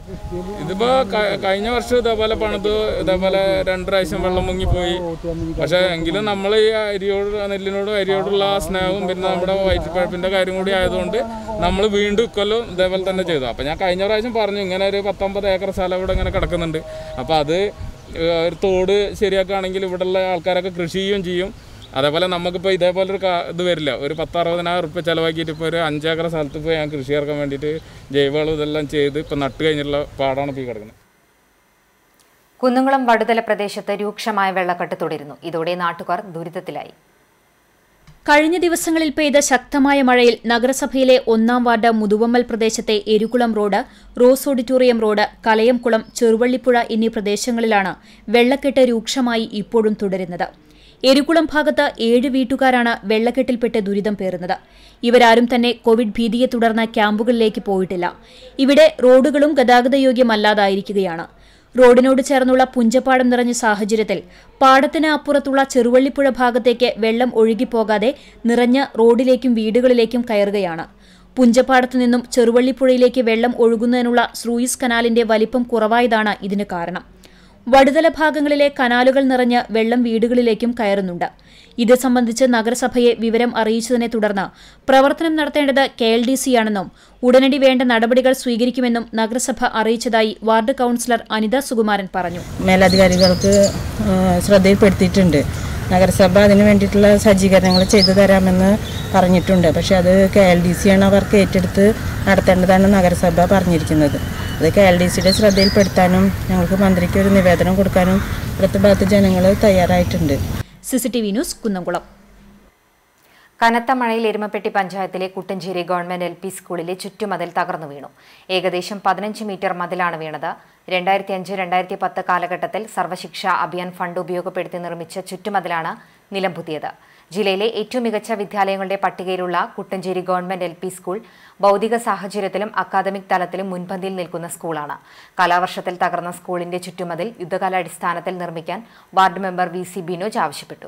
ഇതിപ്പോ ക- കഴിഞ്ഞ വർഷം ഇതേപോലെ പണിത് ഇതേപോലെ രണ്ട് പ്രാവശ്യം വെള്ളം മുങ്ങിപ്പോയി പക്ഷെ എങ്കിലും നമ്മൾ ഈ അരിയോട് നെല്ലിനോടും അരിയോടുള്ള ആ സ്നേഹവും പിന്നെ നമ്മുടെ വയറ്റിപ്പഴപ്പിന്റെ കാര്യം കൂടി ആയതുകൊണ്ട് നമ്മൾ വീണ്ടും ഇക്കൊല്ലം ഇതേപോലെ തന്നെ ചെയ്തു അപ്പം ഞാൻ കഴിഞ്ഞ പ്രാവശ്യം പറഞ്ഞു ഇങ്ങനെ ഒരു പത്തൊമ്പത് ഏക്കർ സ്ഥലം ഇവിടെ ഇങ്ങനെ കിടക്കുന്നുണ്ട് അപ്പോൾ അത് ഏഹ്, ഒരു തോട് ശരിയാക്കുകയാണെങ്കിൽ ഇവിടെയുള്ള ആൾക്കാരൊക്കെ കൃഷി ചെയ്യുകയും ചെയ്യും അതേപോലെ നമുക്കിപ്പോൾ ഇതേപോലെ ഒരു കാ- ഇത് വരില്ല ഒരു പത്ത് അറുപതിനായിരം റുപ്യ ചിലവാക്കിയിട്ട് ഇപ്പോൾ ഒരു അഞ്ചേക്കർ സ്ഥലത്ത് പോയി ഞാൻ കൃഷി ഇറക്കാൻ വേണ്ടിയിട്ട് ജൈവവളം ഇതെല്ലാം ചെയ്ത് ഇപ്പോൾ നട്ട് കഴിഞ്ഞിട്ടുള്ള പാടാണ് ഇപ്പോൾ ഈ കിടക്കുന്നത് കുന്നുകുളം വടുതല പ്രദേശത്ത് രൂക്ഷമായ വെള്ളക്കെട്ട് തുടരുന്നു ഇതോടെ നാട്ടുകാർ ദുരിതത്തിലായി കഴിഞ്ഞ ദിവസങ്ങളിൽ പെയ്ത ശക്തമായ മഴയിൽ നഗരസഭയിലെ ഒന്നാം വാർഡ് മുതുവമ്മൽ പ്രദേശത്തെ Erukulam road rose auditorium road Kalayamkulam Cheruvallipuzha എന്നീ പ്രദേശങ്ങളിലാണ് വെള്ളക്കെട്ട് രൂക്ഷമായി ഇപ്പോഴും തുടരുന്നത് എരുകുളം ഭാഗത്ത് ഏഴ് വീട്ടുകാരാണ് വെള്ളക്കെട്ടിൽപ്പെട്ട് ദുരിതം പേറുന്നത് ഇവരാരും തന്നെ കോവിഡ് ഭീതിയെ തുടർന്ന് ക്യാമ്പുകളിലേക്ക് പോയിട്ടില്ല ഇവിടെ റോഡുകളും ഗതാഗതയോഗ്യമല്ലാതായിരിക്കുകയാണ് റോഡിനോട് ചേർന്നുള്ള പുഞ്ചപ്പാടം നിറഞ്ഞ സാഹചര്യത്തിൽ പാടത്തിന് അപ്പുറത്തുള്ള ചെറുവള്ളിപ്പുഴ ഭാഗത്തേക്ക് വെള്ളം ഒഴുകിപ്പോകാതെ നിറഞ്ഞ റോഡിലേക്കും വീടുകളിലേക്കും കയറുകയാണ് പുഞ്ചപ്പാടത്തു നിന്നും ചെറുവള്ളിപ്പുഴയിലേക്ക് വെള്ളം ഒഴുകുന്നതിനുള്ള സ്രൂയിസ് കനാലിന്റെ വലിപ്പം കുറവായതാണ് ഇതിന് കാരണം വടുതല ഭാഗങ്ങളിലെ കനാലുകൾ നിറഞ്ഞ് വെള്ളം വീടുകളിലേക്കും കയറുന്നുണ്ട് ഇത് സംബന്ധിച്ച് നഗരസഭയെ വിവരം അറിയിച്ചതിനെ തുടർന്ന് പ്രവർത്തനം നടത്തേണ്ടത് കെ എൽ ഡി സിയാണെന്നും ഉടനടി വേണ്ട നടപടികൾ സ്വീകരിക്കുമെന്നും നഗരസഭ അറിയിച്ചതായി വാർഡ് കൌൺസിലർ അനിത സുകുമാരൻ പറഞ്ഞു മേലധികാരികൾക്ക് ആ, ശ്രദ്ധയിൽപ്പെടുത്തിയിട്ടുണ്ട് നഗരസഭ അതിന് വേണ്ടിയിട്ടുള്ള സജ്ജീകരണങ്ങൾ ചെയ്തു തരാമെന്ന് പറഞ്ഞിട്ടുണ്ട് പക്ഷേ അത് കെ എൽ ഡി സി ആണ് അവർക്ക് ഏറ്റെടുത്ത് നടത്തേണ്ടതാണ് നഗരസഭ പറഞ്ഞിരിക്കുന്നത് അത് കെ എൽ ഡി സിയുടെ ശ്രദ്ധയിൽപ്പെടുത്താനും ഞങ്ങൾക്ക് മന്ത്രിക്ക് ഒരു നിവേദനം കൊടുക്കാനും ഇവിടുത്തെ ഭാഗത്ത് ജനങ്ങൾ തയ്യാറായിട്ടുണ്ട് സിസിടിവി ന്യൂസ് കുന്നംകുളം കനത്ത മഴയിൽ എരുമപ്പെട്ടി പഞ്ചായത്തിലെ കുട്ടഞ്ചേരി ഗവൺമെന്റ് എൽ പി സ്കൂളിലെ ചുറ്റുമതിൽ തകർന്നു വീണു ഏകദേശം പതിനഞ്ച് മീറ്റർ മതിലാണ് വീണത് രണ്ടായിരത്തി അഞ്ച് രണ്ടായിരത്തി പത്ത് കാലഘട്ടത്തിൽ സർവശിക്ഷ അഭിയാൻ ഫണ്ട് ഉപയോഗപ്പെടുത്തി നിർമ്മിച്ച ചുറ്റുമതിലാണ് നിലംപുതിയത് ജില്ലയിലെ ഏറ്റവും മികച്ച വിദ്യാലയങ്ങളുടെ പട്ടികയിലുള്ള Kuttancherry government L P school ഭൗതിക സാഹചര്യത്തിലും അക്കാദമിക് തലത്തിലും മുൻപന്തിയിൽ നിൽക്കുന്ന സ്കൂളാണ് കാലാവർഷത്തിൽ തകർന്ന സ്കൂളിന്റെ ചുറ്റുമതിൽ യുദ്ധകാലാടിസ്ഥാനത്തിൽ നിർമ്മിക്കാൻ ward member V C Binoj ആവശ്യപ്പെട്ടു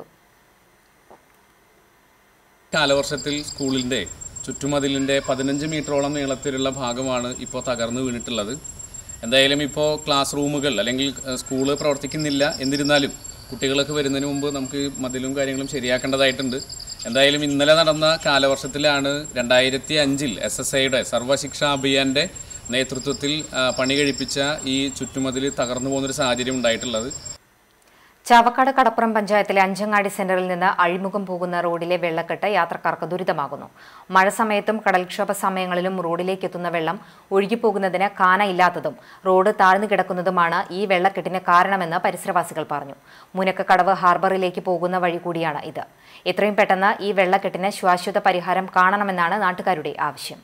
കാലവർഷത്തിൽ സ്കൂളിൻ്റെ ചുറ്റുമതിലിൻ്റെ പതിനഞ്ച് മീറ്ററോളം നീളത്തിലുള്ള ഭാഗമാണ് ഇപ്പോൾ തകർന്നു വീണിട്ടുള്ളത് എന്തായാലും ഇപ്പോൾ ക്ലാസ് റൂമുകൾ അല്ലെങ്കിൽ ഏഹ്, സ്കൂള് പ്രവർത്തിക്കുന്നില്ല എന്നിരുന്നാലും കുട്ടികളൊക്കെ വരുന്നതിന് മുമ്പ് നമുക്ക് ഈ മതിലും കാര്യങ്ങളും ശരിയാക്കേണ്ടതായിട്ടുണ്ട് എന്തായാലും ഇന്നലെ നടന്ന കാലവർഷത്തിലാണ് രണ്ടായിരത്തി അഞ്ചിൽ എസ് എസ് ഐയുടെ സർവശിക്ഷാ അഭിയാൻ്റെ നേതൃത്വത്തിൽ ആ, പണി കഴിപ്പിച്ച ഈ ചുറ്റുമതിൽ തകർന്നു പോകുന്നൊരു സാഹചര്യം ഉണ്ടായിട്ടുള്ളത് ചാവക്കാട് കടപ്പുറം പഞ്ചായത്തിലെ അഞ്ചങ്ങാടി സെന്ററിൽ നിന്ന് അഴിമുഖം പോകുന്ന റോഡിലെ വെള്ളക്കെട്ട് യാത്രക്കാർക്ക് ദുരിതമാകുന്നു മഴ സമയത്തും കടൽക്ഷോഭ സമയങ്ങളിലും റോഡിലേക്ക് എത്തുന്ന വെള്ളം ഒഴുകിപ്പോകുന്നതിന് കാന ഇല്ലാത്തതും റോഡ് താഴ്ന്നു കിടക്കുന്നതുമാണ് ഈ വെള്ളക്കെട്ടിന് കാരണമെന്ന് പരിസരവാസികൾ പറഞ്ഞു മുനക്കക്കടവ് ഹാർബറിലേക്ക് പോകുന്ന വഴി കൂടിയാണ് ഇത് എത്രയും പെട്ടെന്ന് ഈ വെള്ളക്കെട്ടിന് ശാശ്വത പരിഹാരം കാണണമെന്നാണ് നാട്ടുകാരുടെ ആവശ്യം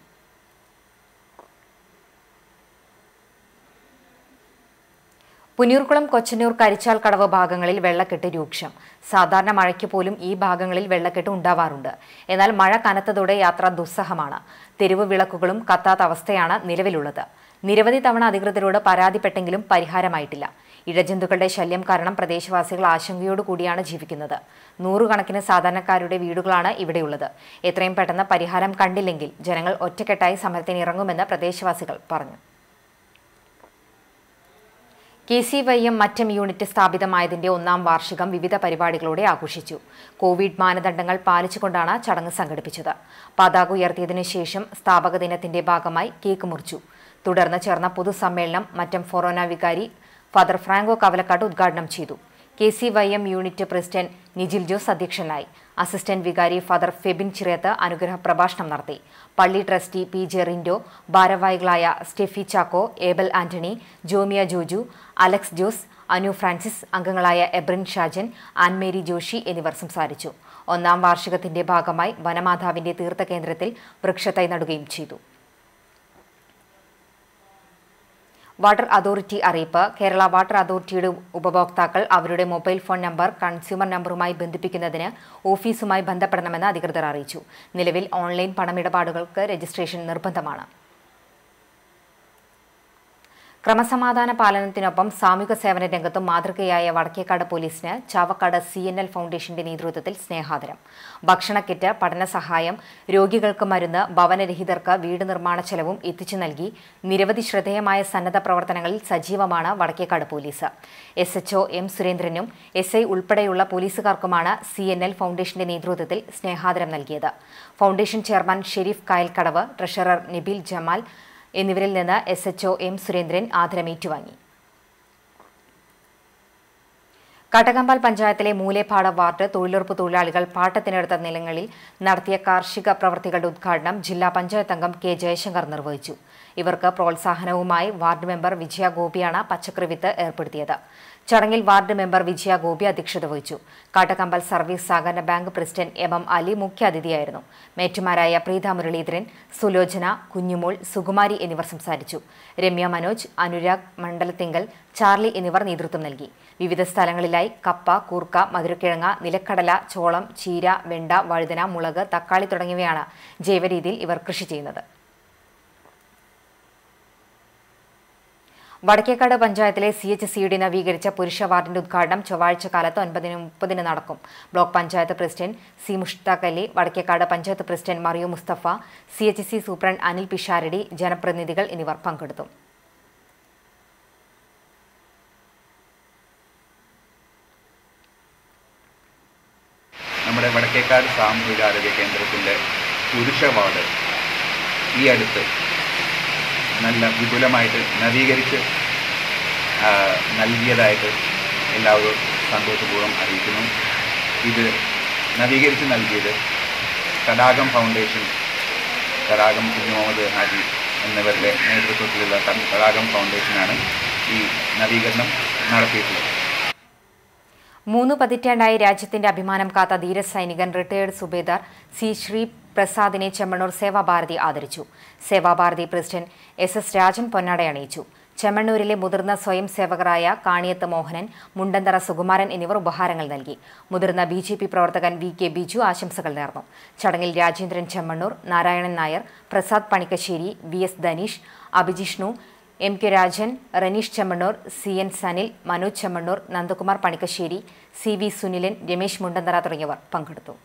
പുന്നൂർക്കുളം കൊച്ചന്നൂർ കരിച്ചാൽ കടവ് ഭാഗങ്ങളിൽ വെള്ളക്കെട്ട് രൂക്ഷം സാധാരണ മഴയ്ക്ക് പോലും ഈ ഭാഗങ്ങളിൽ വെള്ളക്കെട്ട് ഉണ്ടാവാറുണ്ട് എന്നാൽ മഴ കനത്തതോടെ യാത്ര ദുസ്സഹമാണ് തെരുവ് വിളക്കുകളും കത്താത്ത അവസ്ഥയാണ് നിലവിലുള്ളത് നിരവധി തവണ അധികൃതരോട് പരാതിപ്പെട്ടെങ്കിലും പരിഹാരമായിട്ടില്ല ഇഴജന്തുക്കളുടെ ശല്യം കാരണം പ്രദേശവാസികൾ ആശങ്കയോടുകൂടിയാണ് ജീവിക്കുന്നത് നൂറുകണക്കിന് സാധാരണക്കാരുടെ വീടുകളാണ് ഇവിടെയുള്ളത് എത്രയും പെട്ടെന്ന് പരിഹാരം കണ്ടില്ലെങ്കിൽ ജനങ്ങൾ ഒറ്റക്കെട്ടായി സമരത്തിന് ഇറങ്ങുമെന്ന് പ്രദേശവാസികൾ പറഞ്ഞു K C Y M Mattam unit സ്ഥാപിതമായതിന്റെ ഒന്നാം വാർഷികം വിവിധ പരിപാടികളോടെ ആഘോഷിച്ചു കോവിഡ് മാനദണ്ഡങ്ങൾ പാലിച്ചുകൊണ്ടാണ് ചടങ്ങ് സംഘടിപ്പിച്ചത് പതാക ഉയർത്തിയതിനു ശേഷം സ്ഥാപക ദിനത്തിന്റെ ഭാഗമായി കേക്ക് മുറിച്ചു തുടർന്ന് ചേർന്ന പൊതുസമ്മേളനം മറ്റം ഫൊറോന വികാരി ഫാദർ ഫ്രാങ്കോ കവലക്കാട് ഉദ്ഘാടനം ചെയ്തു K C Y M unit president Nijil Jose അധ്യക്ഷനായി അസിസ്റ്റന്റ് വികാരി ഫാദർ ഫെബിൻ ചിറയത്ത് അനുഗ്രഹ പ്രഭാഷണം നടത്തി പള്ളി ട്രസ്റ്റി പി ജെ റിൻഡോ ഭാരവാഹികളായ സ്റ്റെഫി ചാക്കോ ഏബൽ ആന്റണി ജോമിയ ജോജു അലക്സ് ജോസ് അനു ഫ്രാൻസിസ് അംഗങ്ങളായ എബ്രിൻ ഷാജൻ ആൻമേരി ജോഷി എന്നിവർ സംസാരിച്ചു ഒന്നാം വാർഷികത്തിന്റെ ഭാഗമായി വനമാതാവിന്റെ തീർത്ഥകേന്ദ്രത്തിൽ വൃക്ഷത്തൈ നടുകയും ചെയ്തു വാട്ടർ അതോറിറ്റി അറിയിപ്പ് കേരള വാട്ടർ അതോറിറ്റിയുടെ ഉപഭോക്താക്കൾ അവരുടെ മൊബൈൽ ഫോൺ നമ്പർ കൺസ്യൂമർ നമ്പറുമായി ബന്ധിപ്പിക്കുന്നതിന് ഓഫീസുമായി ബന്ധപ്പെടണമെന്ന് അധികൃതർ അറിയിച്ചു നിലവിൽ ഓൺലൈൻ പണമിടപാടുകൾക്ക് രജിസ്ട്രേഷൻ നിർബന്ധമാണ് ക്രമസമാധാന പാലനത്തിനൊപ്പം സാമൂഹിക സേവന രംഗത്തും മാതൃകയായ വടക്കേക്കാട് പോലീസിന് ചാവക്കാട് സി എൻ എൽ ഫൗണ്ടേഷന്റെ നേതൃത്വത്തിൽ സ്നേഹാദരം ഭക്ഷണ കിറ്റ് പഠന സഹായം രോഗികൾക്ക് മരുന്ന് ഭവനരഹിതർക്ക് വീട് നിർമ്മാണ ചെലവും എത്തിച്ചു നൽകി നിരവധി ശ്രദ്ധേയമായ സന്നദ്ധ പ്രവർത്തനങ്ങളിൽ സജീവമാണ് Vadakkekad police S HO M സുരേന്ദ്രനും എസ് ഐ ഉൾപ്പെടെയുള്ള പോലീസുകാർക്കുമാണ് സി എൻ എൽ ഫൗണ്ടേഷന്റെ നേതൃത്വത്തിൽ സ്നേഹാദരം നൽകിയത് foundation chairman Sherif Kayalkadavu treasurer Nibil Jamal എന്നിവരിൽ നിന്ന് എസ് എച്ച്ഒ എം സുരേന്ദ്രൻ ആദരം ഏറ്റുവാങ്ങി കട്ടകമ്പാൽ പഞ്ചായത്തിലെ മൂലേപ്പാട വാർഡ് തൊഴിലുറപ്പ് തൊഴിലാളികൾ പാട്ടത്തിനെടുത്ത നിലങ്ങളിൽ നടത്തിയ കാർഷിക പ്രവൃത്തികളുടെ ഉദ്ഘാടനം ജില്ലാ പഞ്ചായത്ത് അംഗം കെ ജയശങ്കർ നിർവഹിച്ചു ഇവർക്ക് പ്രോത്സാഹനവുമായി വാർഡ് മെമ്പർ വിജയ ഗോപിയാണ് പച്ചക്കറി വിത്ത് ഏർപ്പെടുത്തിയത് ചടങ്ങിൽ വാർഡ് മെമ്പർ വിജയ ഗോപി അധ്യക്ഷത വഹിച്ചു കാട്ടക്കമ്പൽ സർവീസ് സഹകരണ bank president M M Ali മുഖ്യാതിഥിയായിരുന്നു മേറ്റുമാരായ പ്രീത മുരളീധരൻ സുലോചന കുഞ്ഞുമോൾ സുകുമാരി എന്നിവർ സംസാരിച്ചു രമ്യ മനോജ് അനുരാഗ് മണ്ഡലത്തിങ്കൽ ചാർലി എന്നിവർ നേതൃത്വം നൽകി വിവിധ സ്ഥലങ്ങളിലായി കപ്പ കൂർക്ക മധുരക്കിഴങ്ങ നിലക്കടല ചോളം ചീര വെണ്ട വഴുതന മുളക് തക്കാളി തുടങ്ങിയവയാണ് ജൈവരീതിയിൽ ഇവർ കൃഷി ചെയ്യുന്നത് വടക്കേക്കാട് പഞ്ചായത്തിലെ സി എച്ച് സിയുടെ നവീകരിച്ച പുരുഷ വാർഡിന്റെ ഉദ്ഘാടനം ചൊവ്വാഴ്ച കാലത്ത് ഒൻപതിന് മുപ്പതിന് നടക്കും block panchayat president C Mushtaq Ali Vadakkekad panchayat president Mario Musthafa C H C superintendent Anil Pisharody ജനപ്രതിനിധികൾ എന്നിവർ പങ്കെടുത്തു നമ്മുടെ വടക്കേക്കാട് സാമൂഹികാരോഗ്യ കേന്ദ്രത്തിൻ്റെ പുരുഷ വാർഡ് ഈ അടുത്ത് നല്ല വിപുലമായിട്ട് നവീകരിച്ച് ആ, നൽകിയതായിട്ട് എല്ലാവരും സന്തോഷപൂർവ്വം അറിയിക്കുന്നു ഇത് നവീകരിച്ച് നൽകിയത് തടാകം ഫൗണ്ടേഷൻ തടാകം കുഞ്ഞു മുഹമ്മദ് ഹാജി എന്നിവരുടെ നേതൃത്വത്തിലുള്ള ത- തടാകം ഫൗണ്ടേഷനാണ് ഈ നവീകരണം നടത്തിയിട്ടുള്ളത് മൂന്ന് പതിറ്റാണ്ടായി രാജ്യത്തിന്റെ അഭിമാനം കാത്ത ധീര സൈനികൻ റിട്ടയേർഡ് സുബേദാർ സി ശ്രീ പ്രസാദിനെ ചെമ്മണ്ണൂർ സേവാഭാരതി ആദരിച്ചു Sevabharathi president S S Rajan പൊന്നാട അണിയിച്ചു ചെമ്മണ്ണൂരിലെ മുതിർന്ന സ്വയം സേവകരായ കാണിയത്ത് മോഹനൻ മുണ്ടന്തറ സുകുമാരൻ എന്നിവർ ഉപഹാരങ്ങൾ നൽകി മുതിർന്ന ബി ജെ പി പ്രവർത്തകൻ വി കെ ബിജു ആശംസകൾ നേർന്നു ചടങ്ങിൽ Rajendran Chemmannur Narayanan Nair Prasad Panikkassery V S Dhaneesh Abhijishnu M K Rajan Raneesh Chemmannur C N Sanil Manoj Chemmannur Nandakumar Panikkassery C V Sunilan Ramesh Mundanthara തുടങ്ങിയവർ പങ്കെടുത്തു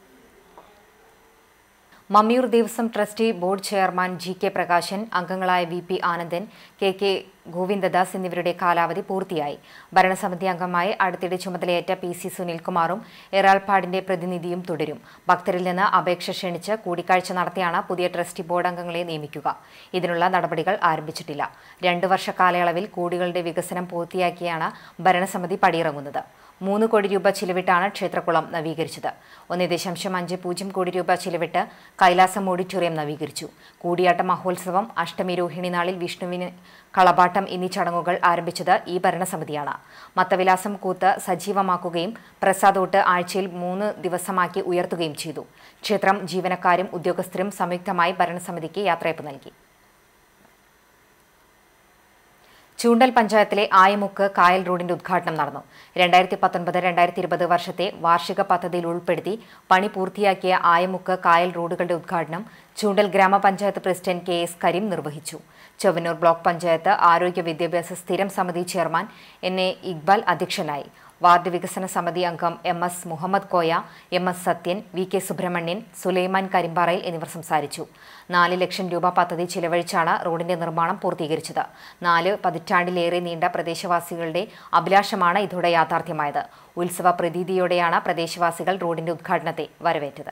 Mammiyur Devaswom trustee board chairman G K Prakashan അംഗങ്ങളായ V P Anandan K K Govindadas എന്നിവരുടെ കാലാവധി പൂർത്തിയായി ഭരണസമിതി അംഗമായി അടുത്തിടെ ചുമതലയേറ്റ പി സി സുനിൽകുമാറും എറാൾപാടിന്റെ പ്രതിനിധിയും തുടരും ഭക്തരിൽ നിന്ന് അപേക്ഷ ക്ഷണിച്ച് കൂടിക്കാഴ്ച നടത്തിയാണ് പുതിയ ട്രസ്റ്റി ബോർഡ് അംഗങ്ങളെ നിയമിക്കുക ഇതിനുള്ള നടപടികൾ ആരംഭിച്ചിട്ടില്ല രണ്ടു വർഷ കാലയളവിൽ കോടികളുടെ വികസനം പൂർത്തിയാക്കിയാണ് ഭരണസമിതി പടിയിറങ്ങുന്നത് മൂന്ന് കോടി രൂപ ചിലവിട്ടാണ് ക്ഷേത്രക്കുളം നവീകരിച്ചത് ഒന്ന് ദശാംശം അഞ്ച് പൂജ്യം കോടി രൂപ ചിലവിട്ട് കൈലാസം ഓഡിറ്റോറിയം നവീകരിച്ചു കൂടിയാട്ട മഹോത്സവം അഷ്ടമി രോഹിണി നാളിൽ വിഷ്ണുവിന് കളപാട്ടം എന്നീ ചടങ്ങുകൾ ആരംഭിച്ചത് ഈ ഭരണസമിതിയാണ് മത്തവിലാസം കൂത്ത് സജീവമാക്കുകയും പ്രസാദോട്ട് ആഴ്ചയിൽ മൂന്ന് ദിവസമാക്കി ഉയർത്തുകയും ചെയ്തു ക്ഷേത്രം ജീവനക്കാരും ഉദ്യോഗസ്ഥരും സംയുക്തമായി ഭരണസമിതിക്ക് യാത്രയപ്പ് നൽകി ചൂണ്ടൽ പഞ്ചായത്തിലെ ആയമുക്ക് കായൽ റോഡിന്റെ ഉദ്ഘാടനം നടന്നു രണ്ടായിരത്തി പത്തൊൻപത് രണ്ടായിരത്തി ഇരുപത് വർഷത്തെ വാർഷിക പദ്ധതിയിൽ ഉൾപ്പെടുത്തി പണി പൂർത്തിയാക്കിയ ആയമുക്ക് കായൽ റോഡുകളുടെ ഉദ്ഘാടനം ചൂണ്ടൽ ഗ്രാമപഞ്ചായത്ത് പ്രസിഡന്റ് കെ എസ് കരീം നിർവഹിച്ചു ചൊവ്വന്നൂർ ബ്ലോക്ക് പഞ്ചായത്ത് ആരോഗ്യ വിദ്യാഭ്യാസ സ്ഥിരം സമിതി ചെയർമാൻ എൻ എ ഇക്ബാൽ അധ്യക്ഷനായി വാർഡ് വികസന സമിതി അംഗം M S Muhammad Koya M S Sathyan V K Subrahmanian Sulaiman കരിമ്പാറയിൽ എന്നിവർ സംസാരിച്ചു നാല് ലക്ഷം രൂപ പദ്ധതി ചിലവഴിച്ചാണ് റോഡിന്റെ നിർമ്മാണം പൂർത്തീകരിച്ചത് നാല് പതിറ്റാണ്ടിലേറെ നീണ്ട പ്രദേശവാസികളുടെ അഭിലാഷമാണ് ഇതോടെ യാഥാർത്ഥ്യമായത് ഉത്സവ പ്രതീതിയോടെയാണ് പ്രദേശവാസികൾ റോഡിന്റെ ഉദ്ഘാടനത്തെ വരവേറ്റത്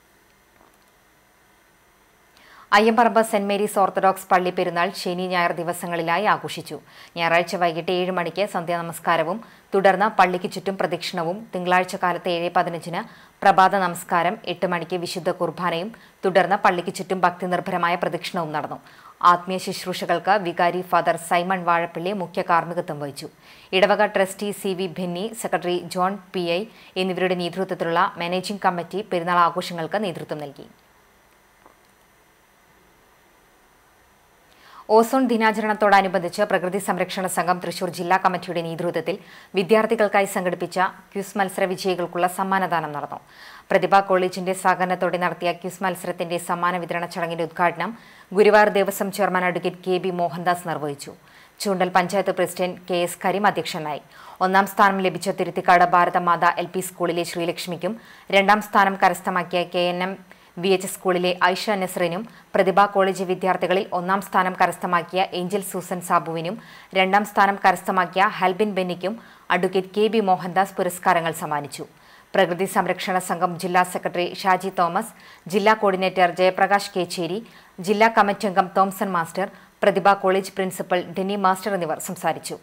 അയ്യമ്പറമ്പ് സെന്റ് മേരീസ് ഓർത്തഡോക്സ് പള്ളി പെരുന്നാൾ ശനി ഞായർ ദിവസങ്ങളിലായി ആഘോഷിച്ചു ഞായറാഴ്ച വൈകിട്ട് ഏഴ് മണിക്ക് സന്ധ്യാനമസ്കാരവും തുടർന്ന് പള്ളിക്ക് ചുറ്റും പ്രദക്ഷിണവും തിങ്കളാഴ്ച കാലത്ത് ഏഴ് പതിനഞ്ചിന് പ്രഭാത നമസ്കാരം എട്ട് മണിക്ക് വിശുദ്ധ കുർബാനയും തുടർന്ന് പള്ളിക്ക് ചുറ്റും ഭക്തിനിർഭരമായ പ്രദക്ഷിണവും നടന്നു ആത്മീയ ശുശ്രൂഷകൾക്ക് വികാരി ഫാദർ സൈമൺ വാഴപ്പള്ളി മുഖ്യ കാർമ്മികത്വം വഹിച്ചു ഇടവക trustee C V Bhinni secretary John P I എന്നിവരുടെ നേതൃത്വത്തിലുള്ള മാനേജിംഗ് കമ്മിറ്റി പെരുന്നാൾ ആഘോഷങ്ങൾക്ക് നേതൃത്വം നൽകി ഓസോൺ ദിനാചരണത്തോടനുബന്ധിച്ച് പ്രകൃതി സംരക്ഷണ സംഘം തൃശൂർ ജില്ലാ കമ്മിറ്റിയുടെ നേതൃത്വത്തിൽ വിദ്യാർത്ഥികൾക്കായി സംഘടിപ്പിച്ച ക്യൂസ് മത്സര വിജയികൾക്കുള്ള സമ്മാനദാനം നടന്നു പ്രതിഭ കോളേജിന്റെ സഹകരണത്തോടെ നടത്തിയ ക്യൂസ് മത്സരത്തിന്റെ സമ്മാന വിതരണ ചടങ്ങിന്റെ ഉദ്ഘാടനം Guruvayur Devaswom chairman advocate K B Mohandas നിർവഹിച്ചു Choondal panchayat president K S Kareem അധ്യക്ഷനായി ഒന്നാം സ്ഥാനം ലഭിച്ച തിരുത്തിക്കാട് ഭാരതമാത എൽ പി സ്കൂളിലെ ശ്രീലക്ഷ്മിക്കും രണ്ടാം സ്ഥാനം കരസ്ഥമാക്കിയ K N M V H സ്കൂളിലെ ഐഷ നസ്റിനും പ്രതിഭ കോളേജ് വിദ്യാർത്ഥികളിൽ ഒന്നാം സ്ഥാനം കരസ്ഥമാക്കിയ ഏഞ്ചൽ സൂസൻ സാബുവിനും രണ്ടാം സ്ഥാനം കരസ്ഥമാക്കിയ ഹൽബിൻ ബെന്നിക്കും അഡ്വക്കേറ്റ് കെ ബി മോഹൻദാസ് പുരസ്കാരങ്ങൾ സമ്മാനിച്ചു പ്രകൃതി സംരക്ഷണ സംഘം ജില്ലാ സെക്രട്ടറി ഷാജി തോമസ് ജില്ലാ കോർഡിനേറ്റർ ജയപ്രകാശ് കേച്ചേരി ജില്ലാ കമ്മിറ്റി അംഗം Thomson master Prathibha college principal Denny master എന്നിവർ സംസാരിച്ചു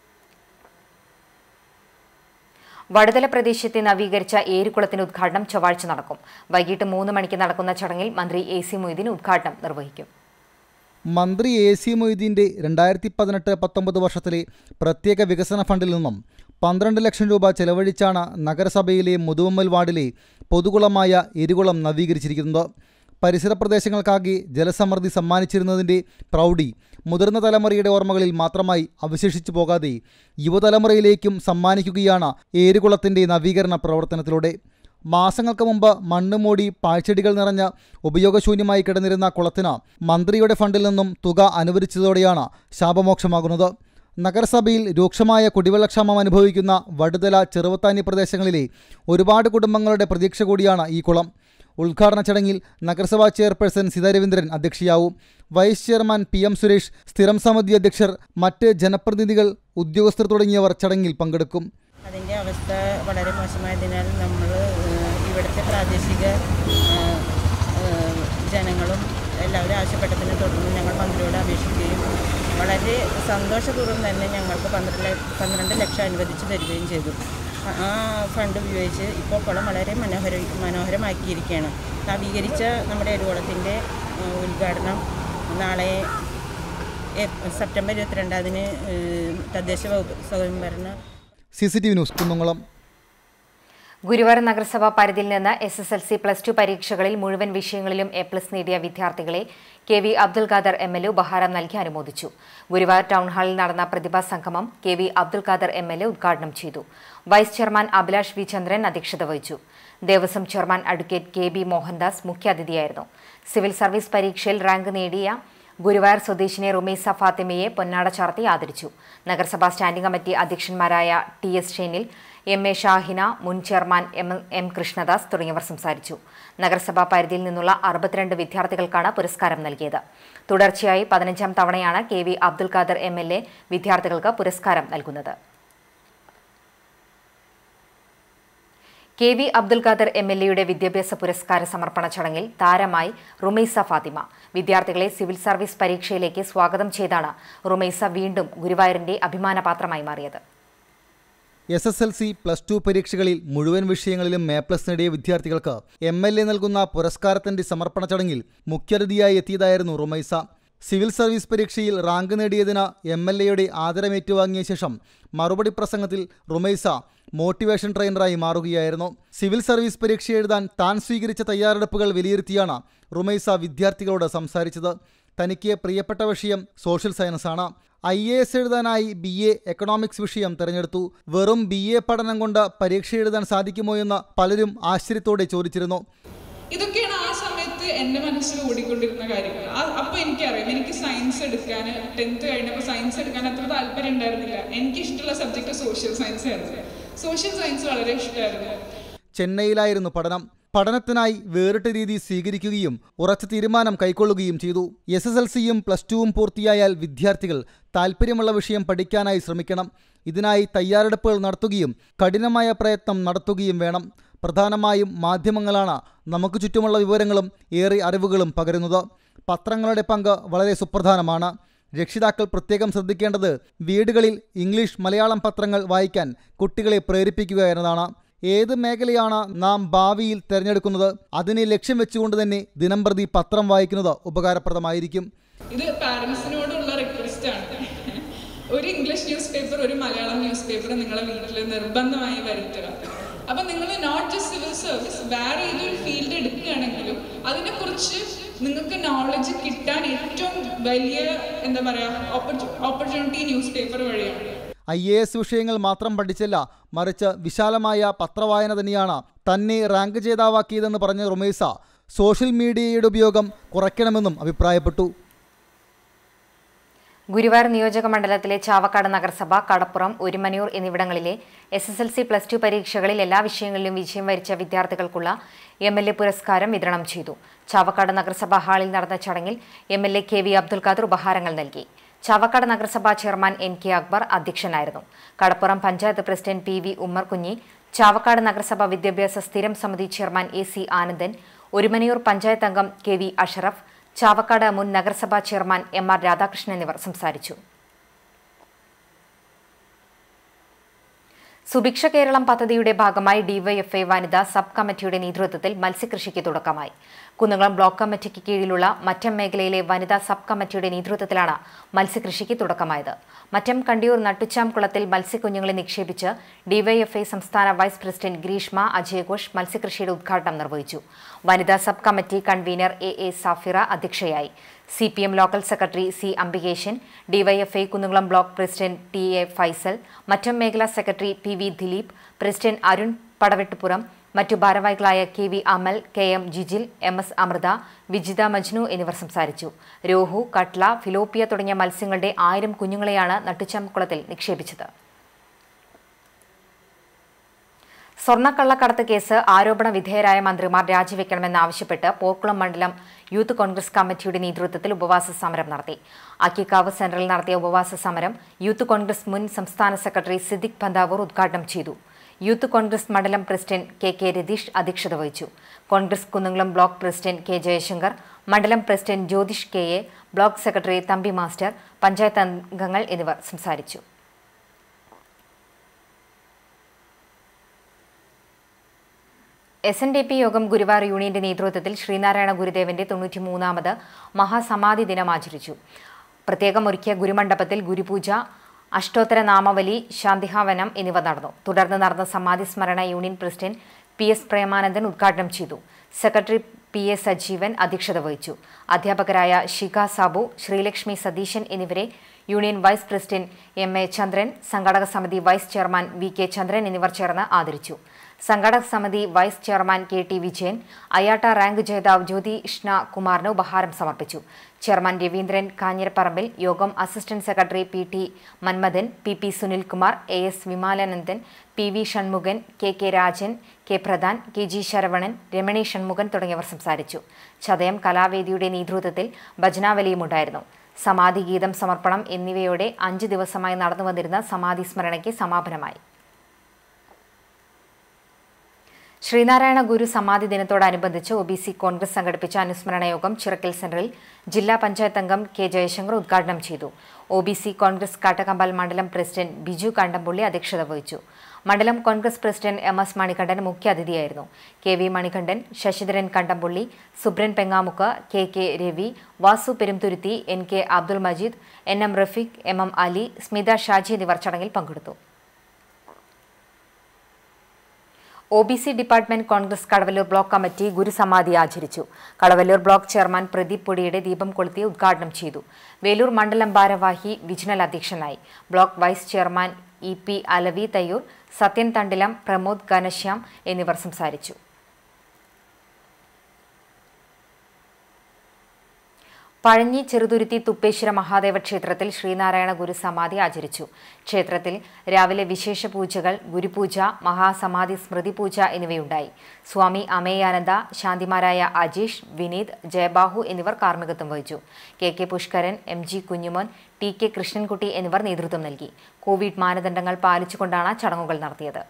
വടുതല പ്രദേശത്തെ നവീകരിച്ച ഏരുകുളത്തിന് ഉദ്ഘാടനം ചൊവ്വാഴ്ച നടക്കും വൈകിട്ട് മൂന്ന് മണിക്ക് നടക്കുന്ന ചടങ്ങിൽ മന്ത്രി എ സി മൊയ്തീൻ ഉദ്ഘാടനം നിർവഹിക്കും മന്ത്രി എ സി മൊയ്തീൻ്റെ രണ്ടായിരത്തി പതിനെട്ട് പത്തൊമ്പത് വർഷത്തിലെ പ്രത്യേക വികസന ഫണ്ടിൽ നിന്നും പന്ത്രണ്ട് ലക്ഷം രൂപ ചെലവഴിച്ചാണ് നഗരസഭയിലെ മുതുവമ്മൽ വാർഡിലെ പൊതുകുളമായ എരുകുളം നവീകരിച്ചിരിക്കുന്നത് പരിസര പ്രദേശങ്ങൾക്കാകെ ജലസമൃദ്ധി സമ്മാനിച്ചിരുന്നതിൻ്റെ പ്രൗഢി മുതിർന്ന തലമുറയുടെ ഓർമ്മകളിൽ മാത്രമായി അവശേഷിച്ചു പോകാതെ യുവതലമുറയിലേക്കും സമ്മാനിക്കുകയാണ് ഏരുകുളത്തിൻ്റെ നവീകരണ പ്രവർത്തനത്തിലൂടെ മാസങ്ങൾക്ക് മുമ്പ് മണ്ണ് മൂടി പാഴ്ചെടികൾ നിറഞ്ഞ ഉപയോഗശൂന്യമായി കിടന്നിരുന്ന കുളത്തിന് മന്ത്രിയുടെ ഫണ്ടിൽ നിന്നും തുക അനുവദിച്ചതോടെയാണ് ശാപമോക്ഷമാകുന്നത് നഗരസഭയിൽ രൂക്ഷമായ കുടിവെള്ളക്ഷാമം അനുഭവിക്കുന്ന വടുതല ചെറുവത്താനി പ്രദേശങ്ങളിലെ ഒരുപാട് കുടുംബങ്ങളുടെ പ്രതീക്ഷ കൂടിയാണ് ഈ കുളം ഉദ്ഘാടന ചടങ്ങിൽ നഗരസഭാ ചെയർപേഴ്സൺ സീതാ രവീന്ദ്രൻ അധ്യക്ഷയാവും vice chairman P M Suresh സ്ഥിരം സമിതി അധ്യക്ഷർ മറ്റ് ജനപ്രതിനിധികൾ ഉദ്യോഗസ്ഥർ തുടങ്ങിയവർ ചടങ്ങിൽ പങ്കെടുക്കും അതിൻ്റെ അവസ്ഥ വളരെ മോശമായതിനാൽ നമ്മൾ ഇവിടുത്തെ പ്രാദേശിക ഏഹ്, ഏഹ്, ജനങ്ങളും എല്ലാവരും ആവശ്യപ്പെട്ടതിനെ തുടർന്ന് ഞങ്ങൾ മന്ത്രിയോട് അപേക്ഷിക്കുകയും വളരെ സന്തോഷപൂർവ്വം തന്നെ ഞങ്ങൾക്ക് പന്ത്രണ്ട് ല- പന്ത്രണ്ട് ലക്ഷം അനുവദിച്ച് തരികയും ചെയ്തു ആ- ആ ഫണ്ട് ഉപയോഗിച്ച് ഇപ്പോൾ കുളം വളരെ മനോഹര മനോഹരമാക്കിയിരിക്കുകയാണ് നവീകരിച്ച നമ്മുടെ എരുകുളത്തിൻ്റെ ഏഹ്, ഉദ്ഘാടനം നാളെ ഏ- സെപ്റ്റംബർ ഇരുപത്തിരണ്ടാതിന് ഏഹ്, തദ്ദേശ വകുപ്പ് സ്വയംഭരണ C C T V news Kunnamkulam Guruvayur നഗരസഭാ പരിധിയിൽ നിന്ന് S S L C plus two പരീക്ഷകളിൽ മുഴുവൻ വിഷയങ്ങളിലും എ പ്ലസ് നേടിയ വിദ്യാർത്ഥികളെ K V Abdul Khader M L A ഉപഹാരം നൽകി അനുമോദിച്ചു ഗുരുവായൂർ ടൗൺ ഹാളിൽ നടന്ന പ്രതിഭാ സംഗമം K V Abdul Khader M L A ഉദ്ഘാടനം ചെയ്തു vice chairman Abhilash V Chandran അധ്യക്ഷത വഹിച്ചു Devaswom chairman advocate K B Mohandas മുഖ്യാതിഥിയായിരുന്നു സിവിൽ സർവീസ് പരീക്ഷയിൽ റാങ്ക് നേടിയ ഗുരുവായൂർ സ്വദേശിനെ റുമൈസ ഫാത്തിമയെ പൊന്നാട ചാർത്തി ആദരിച്ചു നഗരസഭാ സ്റ്റാൻഡിംഗ് കമ്മിറ്റി അധ്യക്ഷന്മാരായ T S Shenil M A Shahina മുൻ ചെയർമാൻ എം എം കൃഷ്ണദാസ് തുടങ്ങിയവർ സംസാരിച്ചു നഗരസഭാ പരിധിയിൽ നിന്നുള്ള അറുപത്തിരണ്ട് വിദ്യാർത്ഥികൾക്കാണ് പുരസ്കാരം നൽകിയത് തുടർച്ചയായി പതിനഞ്ചാം തവണയാണ് K V Abdul Khader M L A വിദ്യാർത്ഥികൾക്ക് പുരസ്കാരം നൽകുന്നത് K V Abdul Khader M L എയുടെ വിദ്യാഭ്യാസ പുരസ്കാര സമർപ്പണ ചടങ്ങിൽ താരമായി റുമൈസ ഫാത്തിമ വിദ്യാർത്ഥികളെ സിവിൽ സർവീസ് പരീക്ഷയിലേക്ക് സ്വാഗതം ചെയ്താണ് റുമൈസ വീണ്ടും ഗുരുവായൂരിന്റെ അഭിമാനപാത്രമായി മാറിയത് S S L C plus two പരീക്ഷകളിൽ മുഴുവൻ വിഷയങ്ങളിലും എ പ്ലസ് നേടിയ വിദ്യാർത്ഥികൾക്ക് എം എൽ എ നൽകുന്ന പുരസ്കാരത്തിന്റെ സമർപ്പണ ചടങ്ങിൽ മുഖ്യാതിഥിയായി എത്തിയതായിരുന്നു റുമൈസ സിവിൽ സർവീസ് പരീക്ഷയിൽ റാങ്ക് നേടിയതിന് എം എൽ എയുടെ ആദരമേറ്റുവാങ്ങിയ ശേഷം മറുപടി പ്രസംഗത്തിൽ റുമൈസ മോട്ടിവേഷൻ ട്രെയിനറായി മാറുകയായിരുന്നു സിവിൽ സർവീസ് പരീക്ഷ എഴുതാൻ താൻ സ്വീകരിച്ച തയ്യാറെടുപ്പുകൾ വിലയിരുത്തിയാണ് റുമൈസ വിദ്യാർത്ഥികളോട് സംസാരിച്ചത് തനിക്ക് പ്രിയപ്പെട്ട വിഷയം സോഷ്യൽ സയൻസാണ് ഐ എ എസ് എഴുതാനായി ബി എ എക്കണോമിക്സ് വിഷയം തിരഞ്ഞെടുത്തു വെറും ബി എ പഠനം കൊണ്ട് പരീക്ഷ എഴുതാൻ സാധിക്കുമോ എന്ന് പലരും ആശ്ചര്യത്തോടെ ചോദിച്ചിരുന്നു ഇതൊക്കെയാണ് ആ സമയത്ത് എൻ്റെ മനസ്സിൽ ഓടിക്കൊണ്ടിരുന്ന കാര്യങ്ങൾ ആ- അപ്പൊ എനിക്കറിയാം എനിക്ക് സയൻസ് എടുക്കാൻ ടെൻത്ത് കഴിഞ്ഞപ്പോൾ സയൻസ് എടുക്കാൻ അത്ര താല്പര്യം ഉണ്ടായിരുന്നില്ല എനിക്ക് ഇഷ്ടമുള്ള സബ്ജക്ട് സോഷ്യൽ സയൻസ് ആയിരുന്നു സോഷ്യൽ സയൻസ് വളരെ ഇഷ്ടമായിരുന്നു ചെന്നൈയിലായിരുന്നു പഠനം പഠനത്തിനായി വേറിട്ട രീതി സ്വീകരിക്കുകയും ഉറച്ച തീരുമാനം കൈക്കൊള്ളുകയും ചെയ്തു എസ് എസ് എൽ സിയും പ്ലസ് ടുവും പൂർത്തിയായാൽ വിദ്യാർത്ഥികൾ താല്പര്യമുള്ള വിഷയം പഠിക്കാനായി ശ്രമിക്കണം ഇതിനായി തയ്യാറെടുപ്പുകൾ നടത്തുകയും കഠിനമായ പ്രയത്നം നടത്തുകയും വേണം പ്രധാനമായും മാധ്യമങ്ങളാണ് നമുക്ക് ചുറ്റുമുള്ള വിവരങ്ങളും ഏറെ അറിവുകളും പകരുന്നത് പത്രങ്ങളുടെ പങ്ക് വളരെ സുപ്രധാനമാണ് രക്ഷിതാക്കൾ പ്രത്യേകം ശ്രദ്ധിക്കേണ്ടത് വീടുകളിൽ ഇംഗ്ലീഷ് മലയാളം പത്രങ്ങൾ വായിക്കാൻ കുട്ടികളെ പ്രേരിപ്പിക്കുക എന്നതാണ് ഏത് മേഖലയാണ് നാം ഭാവിയിൽ തിരഞ്ഞെടുക്കുന്നത് അതിനെ ലക്ഷ്യം വെച്ചുകൊണ്ട് തന്നെ ദിനംപ്രതി പത്രം വായിക്കുന്നത് ഉപകാരപ്രദമായിരിക്കും ഇത് പാരൻസിനോടുള്ള റിക്വസ്റ്റ് ആണ് ഒരു ഇംഗ്ലീഷ് ന്യൂസ് പേപ്പർ ഒരു മലയാളം ന്യൂസ് പേപ്പർ നിങ്ങളെ വീട്ടിൽ നിർബന്ധമായി വരുത്തുക അപ്പൊ നിങ്ങൾ നോട്ട് ജസ്റ്റ് സിവിൽ സർവീസ് വേറെ ഏതൊരു ഫീൽഡ് എടുക്കുകയാണെങ്കിലും അതിനെക്കുറിച്ച് നിങ്ങൾക്ക് നോളജ് കിട്ടാൻ ഏറ്റവും വലിയ എന്താ പറയാ ഓപ്പർച്യൂണിറ്റി ന്യൂസ് പേപ്പർ വഴിയാണ് ഐ എ എസ് വിഷയങ്ങൾ മാത്രം പഠിച്ചല്ല മറിച്ച് വിശാലമായ പത്രവായന തന്നെയാണ് തന്നെ റാങ്ക് ജേതാവാക്കിയതെന്ന് പറഞ്ഞ റുമേസ സോഷ്യൽ മീഡിയയുടെ ഉപയോഗം കുറയ്ക്കണമെന്നും അഭിപ്രായപ്പെട്ടു ഗുരുവായൂർ നിയോജക മണ്ഡലത്തിലെ ചാവക്കാട് നഗരസഭ കടപ്പുറം ഒരുമനയൂർ എന്നിവിടങ്ങളിലെ S S L C plus two പരീക്ഷകളിൽ എല്ലാ വിഷയങ്ങളിലും വിജയം വരിച്ച വിദ്യാർത്ഥികൾക്കുള്ള എം എൽ എ പുരസ്കാരം വിതരണം ചെയ്തു ചാവക്കാട് നഗരസഭാ ഹാളിൽ നടന്ന ചടങ്ങിൽ M L A K V Abdul Khader ഉപഹാരങ്ങൾ നൽകി ചാവക്കാട് നഗരസഭാ ചെയർമാൻ എൻ കെ അക്ബർ അധ്യക്ഷനായിരുന്നു Kadappuram panchayat president P V Ummer Kunhi Chavakkad നഗരസഭ വിദ്യാഭ്യാസ സ്ഥിരം സമിതി chairman A C Anandan Orumanayur panchayat അംഗം കെ വി അഷറഫ് ചാവക്കാട് മുൻ നഗരസഭാ ചെയർമാൻ എം ആർ രാധാകൃഷ്ണൻ എന്നിവർ സംസാരിച്ചു സുഭിക്ഷ കേരളം പദ്ധതിയുടെ ഭാഗമായി ഡിവൈഎഫ്ഐ വനിതാ സബ് കമ്മിറ്റിയുടെ നേതൃത്വത്തിൽ മത്സ്യകൃഷിക്ക് തുടക്കമായി കുന്നംകുളം ബ്ലോക്ക് കമ്മിറ്റിക്ക് കീഴിലുള്ള മറ്റം മേഖലയിലെ വനിതാ സബ് കമ്മിറ്റിയുടെ നേതൃത്വത്തിലാണ് മത്സ്യകൃഷിക്ക് തുടക്കമായത് മറ്റം കണ്ടിയൂർ നട്ടുച്ചാം കുളത്തിൽ മത്സ്യക്കുഞ്ഞുങ്ങളെ നിക്ഷേപിച്ച് ഡിവൈഎഫ്ഐ സംസ്ഥാന വൈസ് പ്രസിഡന്റ് ഗ്രീഷ്മ അജയഘോഷ് മത്സ്യകൃഷിയുടെ ഉദ്ഘാടനം നിർവഹിച്ചു വനിതാ sub committee convener A A Safira അധ്യക്ഷയായി C P M local secretary C Ambikesan DYFI Kunnukulam block president T A Faisal Mattam മേഖലാ secretary P V Dileep president Arun Padavettupuram മറ്റു ഭാരവാഹികളായ K V Amal K M Jijil M S Amrutha Vijitha Majnu എന്നിവർ സംസാരിച്ചു രോഹു കട്ല ഫിലോപ്പിയ തുടങ്ങിയ മത്സ്യങ്ങളുടെ ആയിരം കുഞ്ഞുങ്ങളെയാണ് നട്ടുച്ചംകുളത്തിൽ നിക്ഷേപിച്ചത് സ്വർണ്ണക്കള്ളക്കടത്ത് കേസ് ആരോപണ വിധേയരായ മന്ത്രിമാർ രാജിവെക്കണമെന്നാവശ്യപ്പെട്ട് പോക്കുളം മണ്ഡലം യൂത്ത് കോൺഗ്രസ് കമ്മിറ്റിയുടെ നേതൃത്വത്തിൽ ഉപവാസ സമരം നടത്തി അക്കിക്കാവ് സെന്ററിൽ നടത്തിയ ഉപവാസ സമരം യൂത്ത് കോൺഗ്രസ് മുൻ സംസ്ഥാന സെക്രട്ടറി സിദ്ദിഖ് പന്താവൂർ ഉദ്ഘാടനം ചെയ്തു യൂത്ത് കോൺഗ്രസ് മണ്ഡലം പ്രസിഡന്റ് കെ കെ രതീഷ് അധ്യക്ഷത വഹിച്ചു Congress Kunnamkulam block president K Jayasankar മണ്ഡലം president Jyothish K A block secretary Thampi master panchayat അംഗങ്ങൾ എന്നിവർ സംസാരിച്ചു എസ് എൻ ഡി പി യോഗം ഗുരുവായൂർ യൂണിയന്റെ നേതൃത്വത്തിൽ ശ്രീനാരായണ ഗുരുദേവന്റെ തൊണ്ണൂറ്റിമൂന്നാമത് മഹാസമാധി ദിനം ആചരിച്ചു പ്രത്യേകം ഒരുക്കിയ ഗുരുമണ്ഡപത്തിൽ ഗുരുപൂജ അഷ്ടോത്തര നാമവലി ശാന്തിഹാവനം എന്നിവ നടന്നു തുടർന്ന് നടന്ന സമാധി സ്മരണ union president P S Premanandan ഉദ്ഘാടനം ചെയ്തു സെക്രട്ടറി പി എ സജീവൻ അധ്യക്ഷത വഹിച്ചു അധ്യാപകരായ ഷിക സാബു ശ്രീലക്ഷ്മി സതീശൻ എന്നിവരെ union vice president M A Chandran സംഘാടക സമിതി vice chairman V K Chandran എന്നിവർ ചേർന്ന് ആദരിച്ചു സംഘാടക സമിതി vice chairman K T Vijayan IATA rank ജേതാവ് ജ്യോതിഷ്ണ കുമാറിന് ഉപഹാരം സമർപ്പിച്ചു ചെയർമാൻ രവീന്ദ്രൻ കാഞ്ഞിരപ്പറമ്പിൽ യോഗം assistant secretary P T Manmadhan P P Sunilkumar A S Vimalanandan P V Shanmukhan K K Rajan K Pradhan K G Saravanan Ramani Shanmukhan തുടങ്ങിയവർ സംസാരിച്ചു ചതയം കലാവേദിയുടെ നേതൃത്വത്തിൽ ഭജനാവലിയുമുണ്ടായിരുന്നു സമാധി ഗീതം സമർപ്പണം എന്നിവയോടെ അഞ്ച് ദിവസമായി നടന്നുവന്നിരുന്ന സമാധി സ്മരണയ്ക്ക് സമാപനമായി ശ്രീനാരായണ ഗുരു സമാധി ദിനത്തോടനുബന്ധിച്ച് ഒ ബി സി കോൺഗ്രസ് സംഘടിപ്പിച്ച അനുസ്മരണ യോഗം ചിറക്കൽ സെന്ററിൽ ജില്ലാ പഞ്ചായത്ത് അംഗം കെ ജയശങ്കർ ഉദ്ഘാടനം ചെയ്തു O B C Congress Kattakampal മണ്ഡലം പ്രസിഡന്റ് ബിജു കണ്ടംപുള്ളി അധ്യക്ഷത വഹിച്ചു മണ്ഡലം Congress president M S Manikandan മുഖ്യാതിഥിയായിരുന്നു K V Manikandan Sasidharan Kandampully Subran Pengamuck K K Ravi Vasu Perumthuruthy N K Abdul Majeed N M Rafeeq M M Ali Smitha Shaji എന്നിവർ ചടങ്ങിൽ പങ്കെടുത്തു O B C department Congress Kadavallur block committee ഗുരുസമാധി ആചരിച്ചു കടവല്ലൂർ ബ്ലോക്ക് ചെയർമാൻ പ്രദീപ് പൊടിയുടെ ദീപം കൊളുത്തി ഉദ്ഘാടനം ചെയ്തു വേലൂർ മണ്ഡലം ഭാരവാഹി വിജ്നൽ അധ്യക്ഷനായി block vice chairman E P Alavi Thayyur Sathyan Thandilam Pramod Ghanashyam എന്നിവർ സംസാരിച്ചു പഴഞ്ഞി ചെറുതുരുത്തി തുപ്പേശ്വര മഹാദേവ ക്ഷേത്രത്തിൽ ശ്രീനാരായണ ഗുരു സമാധി ആചരിച്ചു ക്ഷേത്രത്തിൽ രാവിലെ വിശേഷ പൂജകൾ ഗുരുപൂജ മഹാസമാധി സ്മൃതി പൂജ എന്നിവയുണ്ടായി സ്വാമി അമേയാനന്ദ ശാന്തിമാരായ അജീഷ് വിനീത് ജയബാഹു എന്നിവർ കാർമ്മികത്വം വഹിച്ചു K K Pushkaran M G Kunjumon T K Krishnankutty എന്നിവർ നേതൃത്വം നൽകി കോവിഡ് മാനദണ്ഡങ്ങൾ പാലിച്ചുകൊണ്ടാണ് ചടങ്ങുകൾ നടത്തിയത്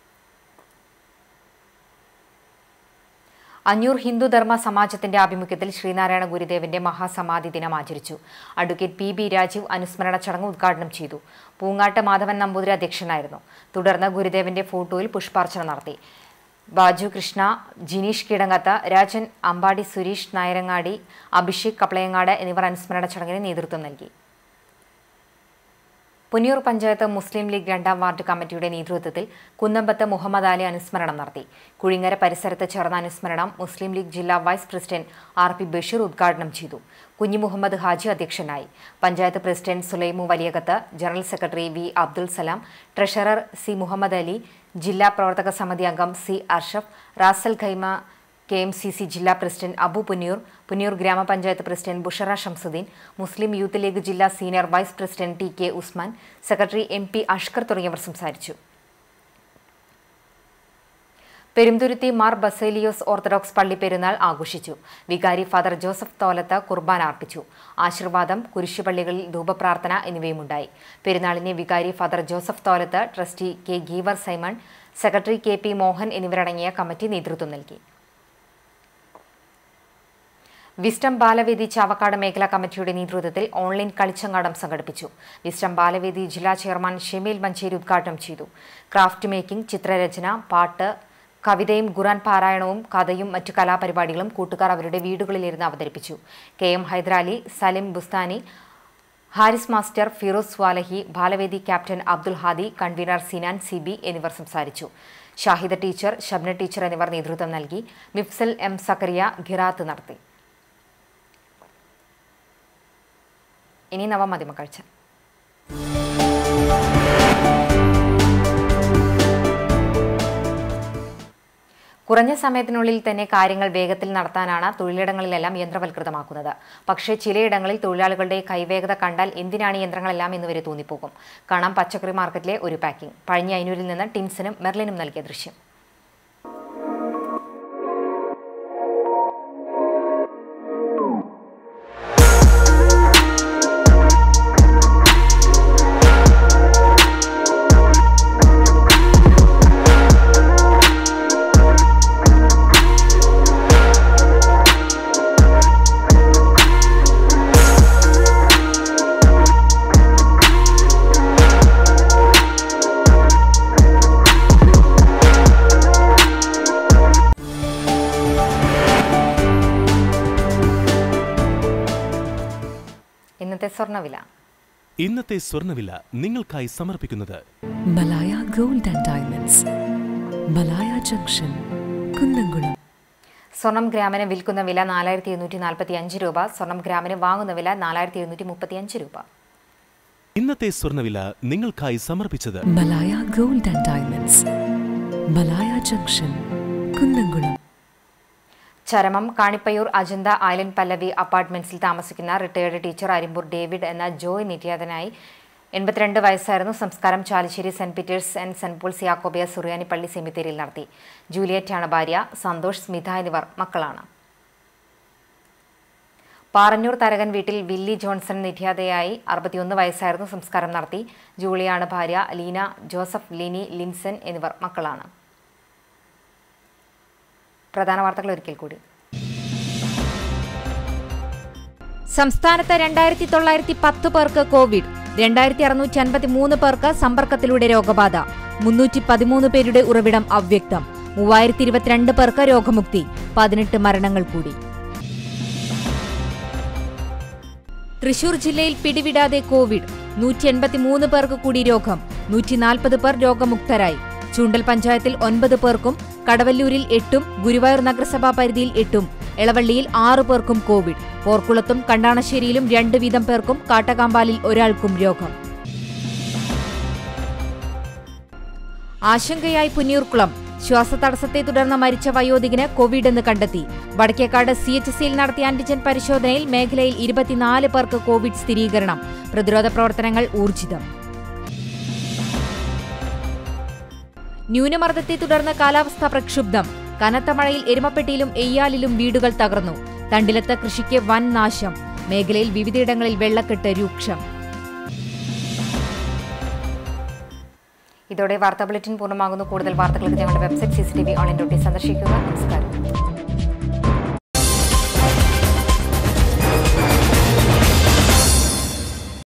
അഞ്ഞൂർ ഹിന്ദുധർമ്മ സമാജത്തിന്റെ ആഭിമുഖ്യത്തിൽ ശ്രീനാരായണ ഗുരുദേവന്റെ മഹാസമാധി ദിനം ആചരിച്ചു അഡ്വക്കേറ്റ് പി ബി രാജീവ് അനുസ്മരണ ചടങ്ങ് ഉദ്ഘാടനം ചെയ്തു പൂങ്ങാട്ട് മാധവൻ നമ്പൂതിരി അധ്യക്ഷനായിരുന്നു തുടർന്ന് ഗുരുദേവന്റെ ഫോട്ടോയിൽ പുഷ്പാർച്ചന നടത്തി ബാജു കൃഷ്ണ ജിനീഷ് കിടങ്ങത്ത് രാജൻ അമ്പാടി സുരേഷ് നായരങ്ങാടി അഭിഷേക് കപ്ലയങ്ങാട് എന്നിവർ അനുസ്മരണ ചടങ്ങിന് നേതൃത്വം നൽകി പുന്നിയൂർ പഞ്ചായത്ത് മുസ്ലിം ലീഗ് രണ്ടാം വാർഡ് കമ്മിറ്റിയുടെ നേതൃത്വത്തിൽ കുന്നമ്പത്ത് മുഹമ്മദ് അലി അനുസ്മരണം നടത്തി കുഴിങ്ങര പരിസരത്ത് ചേർന്ന അനുസ്മരണം മുസ്ലിം ലീഗ് ജില്ലാ vice president R P Basheer ഉദ്ഘാടനം ചെയ്തു കുഞ്ഞി മുഹമ്മദ് ഹാജി അധ്യക്ഷനായി panchayat president Sulaimu Valiyakath general secretary V Abdul Salam treasurer C Muhammad Ali ജില്ലാ പ്രവർത്തക സമിതി അംഗം C Arshaf Ras al Khaimah K M C C ജില്ലാ പ്രസിഡന്റ് അബു പുന്നിയൂർ പുന്നിയൂർ ഗ്രാമപഞ്ചായത്ത് president Bushara Shamsudheen Muslim youth League ജില്ലാ senior vice president T K Usman secretary M P Ashkar തുടങ്ങിയവർ സംസാരിച്ചു പെരുന്തുരുത്തി മാർ ബസേലിയോസ് ഓർത്തഡോക്സ് പള്ളി പെരുന്നാൾ ആഘോഷിച്ചു വികാരി ഫാദർ ജോസഫ് തോലത്ത് കുർബാന അർപ്പിച്ചു ആശീർവാദം കുരിശുപള്ളികളിൽ ധൂപപ്രാർത്ഥന എന്നിവയുമുണ്ടായി പെരുന്നാളിന് വികാരി father Joseph Tholath trustee K Geevar Simon secretary K P Mohan എന്നിവരടങ്ങിയ കമ്മിറ്റി നേതൃത്വം നൽകി വിസ്റ്റം ബാലവേദി ചാവക്കാട് മേഖലാ കമ്മിറ്റിയുടെ നേതൃത്വത്തിൽ ഓൺലൈൻ കളിച്ചങ്ങാടം സംഘടിപ്പിച്ചു വിസ്റ്റം ബാലവേദി ജില്ലാ ചെയർമാൻ ഷെമീൽ മഞ്ചേരി ഉദ്ഘാടനം ചെയ്തു ക്രാഫ്റ്റ് മേക്കിംഗ് ചിത്രരചന പാട്ട് കവിതയും ഖുറാൻ പാരായണവും കഥയും മറ്റു കലാപരിപാടികളും കൂട്ടുകാർ അവരുടെ വീടുകളിലിരുന്ന് അവതരിപ്പിച്ചു K M Hyderali Salim Bustani Haris master Firoz Swalahi Balavedi captain Abdul Hadi convener Sinan C B എന്നിവർ സംസാരിച്ചു ഷാഹിദ ടീച്ചർ ഷബ്ന ടീച്ചർ എന്നിവർ നേതൃത്വം നൽകി മിഫ്സൽ എം സക്കറിയ ഖിറാത്ത് നടത്തി ഇനി നവമാധ്യമ കാഴ്ച കുറഞ്ഞ സമയത്തിനുള്ളിൽ തന്നെ കാര്യങ്ങൾ വേഗത്തിൽ നടത്താനാണ് തൊഴിലിടങ്ങളിലെല്ലാം യന്ത്രവൽകൃതമാക്കുന്നത് പക്ഷേ ചിലയിടങ്ങളിൽ തൊഴിലാളികളുടെ കൈവേഗത കണ്ടാൽ എന്തിനാണ് ഈ യന്ത്രങ്ങളെല്ലാം എന്ന് വരെ തോന്നിപ്പോകും കാണാം പച്ചക്കറി മാർക്കറ്റിലെ ഒരു പാക്കിംഗ് പഴഞ്ഞ അയിനൂരിൽ നിന്ന് ടിൻസിനും മെർലിനും നൽകിയ ദൃശ്യം ഇന്നത്തെ സ്വർണ്ണവില ഇന്നത്തെ സ്വർണ്ണവില നിങ്ങൾക്കായി സമർപ്പിക്കുന്നത് Malaya gold and diamonds Malaya junction Kunnamkulam സ്വർണം ഗ്രാമിന് വിൽക്കുന്ന വില നാലായിരത്തി എഴുന്നൂറ്റി നാൽപ്പത്തി അഞ്ച് രൂപ സ്വർണം ഗ്രാമിന് വാങ്ങുന്ന വില നാലായിരത്തി എഴുന്നൂറ്റി മുപ്പത്തി അഞ്ച് രൂപ ഇന്നത്തെ സ്വർണ്ണവില നിങ്ങൾക്കായി സമർപ്പിച്ചത് Malaya gold and diamonds Malaya junction Kunnamkulam ചരമം കാണിപ്പയൂർ അജന്ത ഐലൻഡ് പല്ലവി അപ്പാർട്ട്മെന്റ്സിൽ താമസിക്കുന്ന റിട്ടയർഡ് ടീച്ചർ അരിമ്പൂർ ഡേവിഡ് എന്ന ജോയ് നിര്യാതനായി എൺപത്തിരണ്ട് വയസ്സായിരുന്നു സംസ്കാരം Chalissery saint Peter's and saint Paul's യാക്കോബിയ സുറിയാനി പള്ളി സെമിത്തേരിയിൽ നടത്തി ജൂലിയറ്റാണ് ഭാര്യ സന്തോഷ് സ്മിത എന്നിവർ മക്കളാണ് പാറന്നൂർ തരകൻ വീട്ടിൽ വില്ലി ജോൺസൺ നിര്യാതയായി അറുപത്തിയൊന്ന് വയസ്സായിരുന്നു സംസ്കാരം നടത്തി ജൂലിയാണ് ഭാര്യ ലീന ജോസഫ് ലിനി ലിൻസൺ എന്നിവർ മക്കളാണ് പ്രധാന വാർത്തകൾ ഒരിക്കൽ കൂടി സംസ്ഥാനത്ത് രണ്ടായിരത്തി തൊള്ളായിരത്തി പത്ത് പേർക്ക് കോവിഡ് രണ്ടായിരത്തി അറുന്നൂറ്റി അൻപത്തി മൂന്ന് പേർക്ക് സമ്പർക്കത്തിലൂടെ രോഗബാധ മുന്നൂറ്റി പതിമൂന്ന് പേരുടെ ഉറവിടം അവ്യക്തം മൂവായിരത്തി ഇരുപത്തിരണ്ട് പേർക്ക് രോഗമുക്തി പതിനെട്ട് മരണങ്ങൾ കൂടി തൃശൂർ ജില്ലയിൽ പിടിവിടാതെ കോവിഡ് നൂറ്റി എൺപത്തിമൂന്ന് പേർക്ക് കൂടി രോഗം നൂറ്റി നാൽപ്പത് പേർ രോഗമുക്തരായി ചൂണ്ടൽ പഞ്ചായത്തിൽ ഒൻപത് പേർക്കും കടവല്ലൂരിൽ എട്ടും ഗുരുവായൂർ നഗരസഭാ പരിധിയിൽ എട്ടും എളവള്ളിയിൽ ആറു പേർക്കും കോവിഡ് പോർക്കുളത്തും കണ്ടാണശ്ശേരിയിലും രണ്ട് വീതം പേർക്കും കാട്ടകാമ്പാലിൽ ഒരാൾക്കും രോഗം ആശങ്കയായി പുന്നിയൂർക്കുളം ശ്വാസതടസ്സത്തെ തുടർന്ന് മരിച്ച വയോധികന് കോവിഡ് എന്ന് കണ്ടെത്തി വടക്കേക്കാട് സി എച്ച് സിയിൽ നടത്തിയ ആന്റിജൻ പരിശോധനയിൽ മേഖലയിൽ ഇരുപത്തിനാല് പേർക്ക് കോവിഡ് സ്ഥിരീകരണം പ്രതിരോധ പ്രവർത്തനങ്ങൾ ഊർജിതം ന്യൂനമർദ്ദത്തെ തുടർന്ന് കാലാവസ്ഥ പ്രക്ഷുബ്ധം കനത്ത മഴയിൽ എരുമപ്പെട്ടിയിലും എയ്യാലിലും വീടുകൾ തകർന്നു തണ്ടിലത്ത് കൃഷിക്ക് വൻ നാശം മേഖലയിൽ വിവിധയിടങ്ങളിൽ വെള്ളക്കെട്ട് രൂക്ഷം ഇതോടെ വാർത്താ ബുള്ളറ്റിൻ പൂർണ്ണമാകുന്നു കൂടുതൽ വാർത്തകൾക്ക് ഞങ്ങളുടെ website C C T V online dot സന്ദർശിക്കുക നമസ്കാരം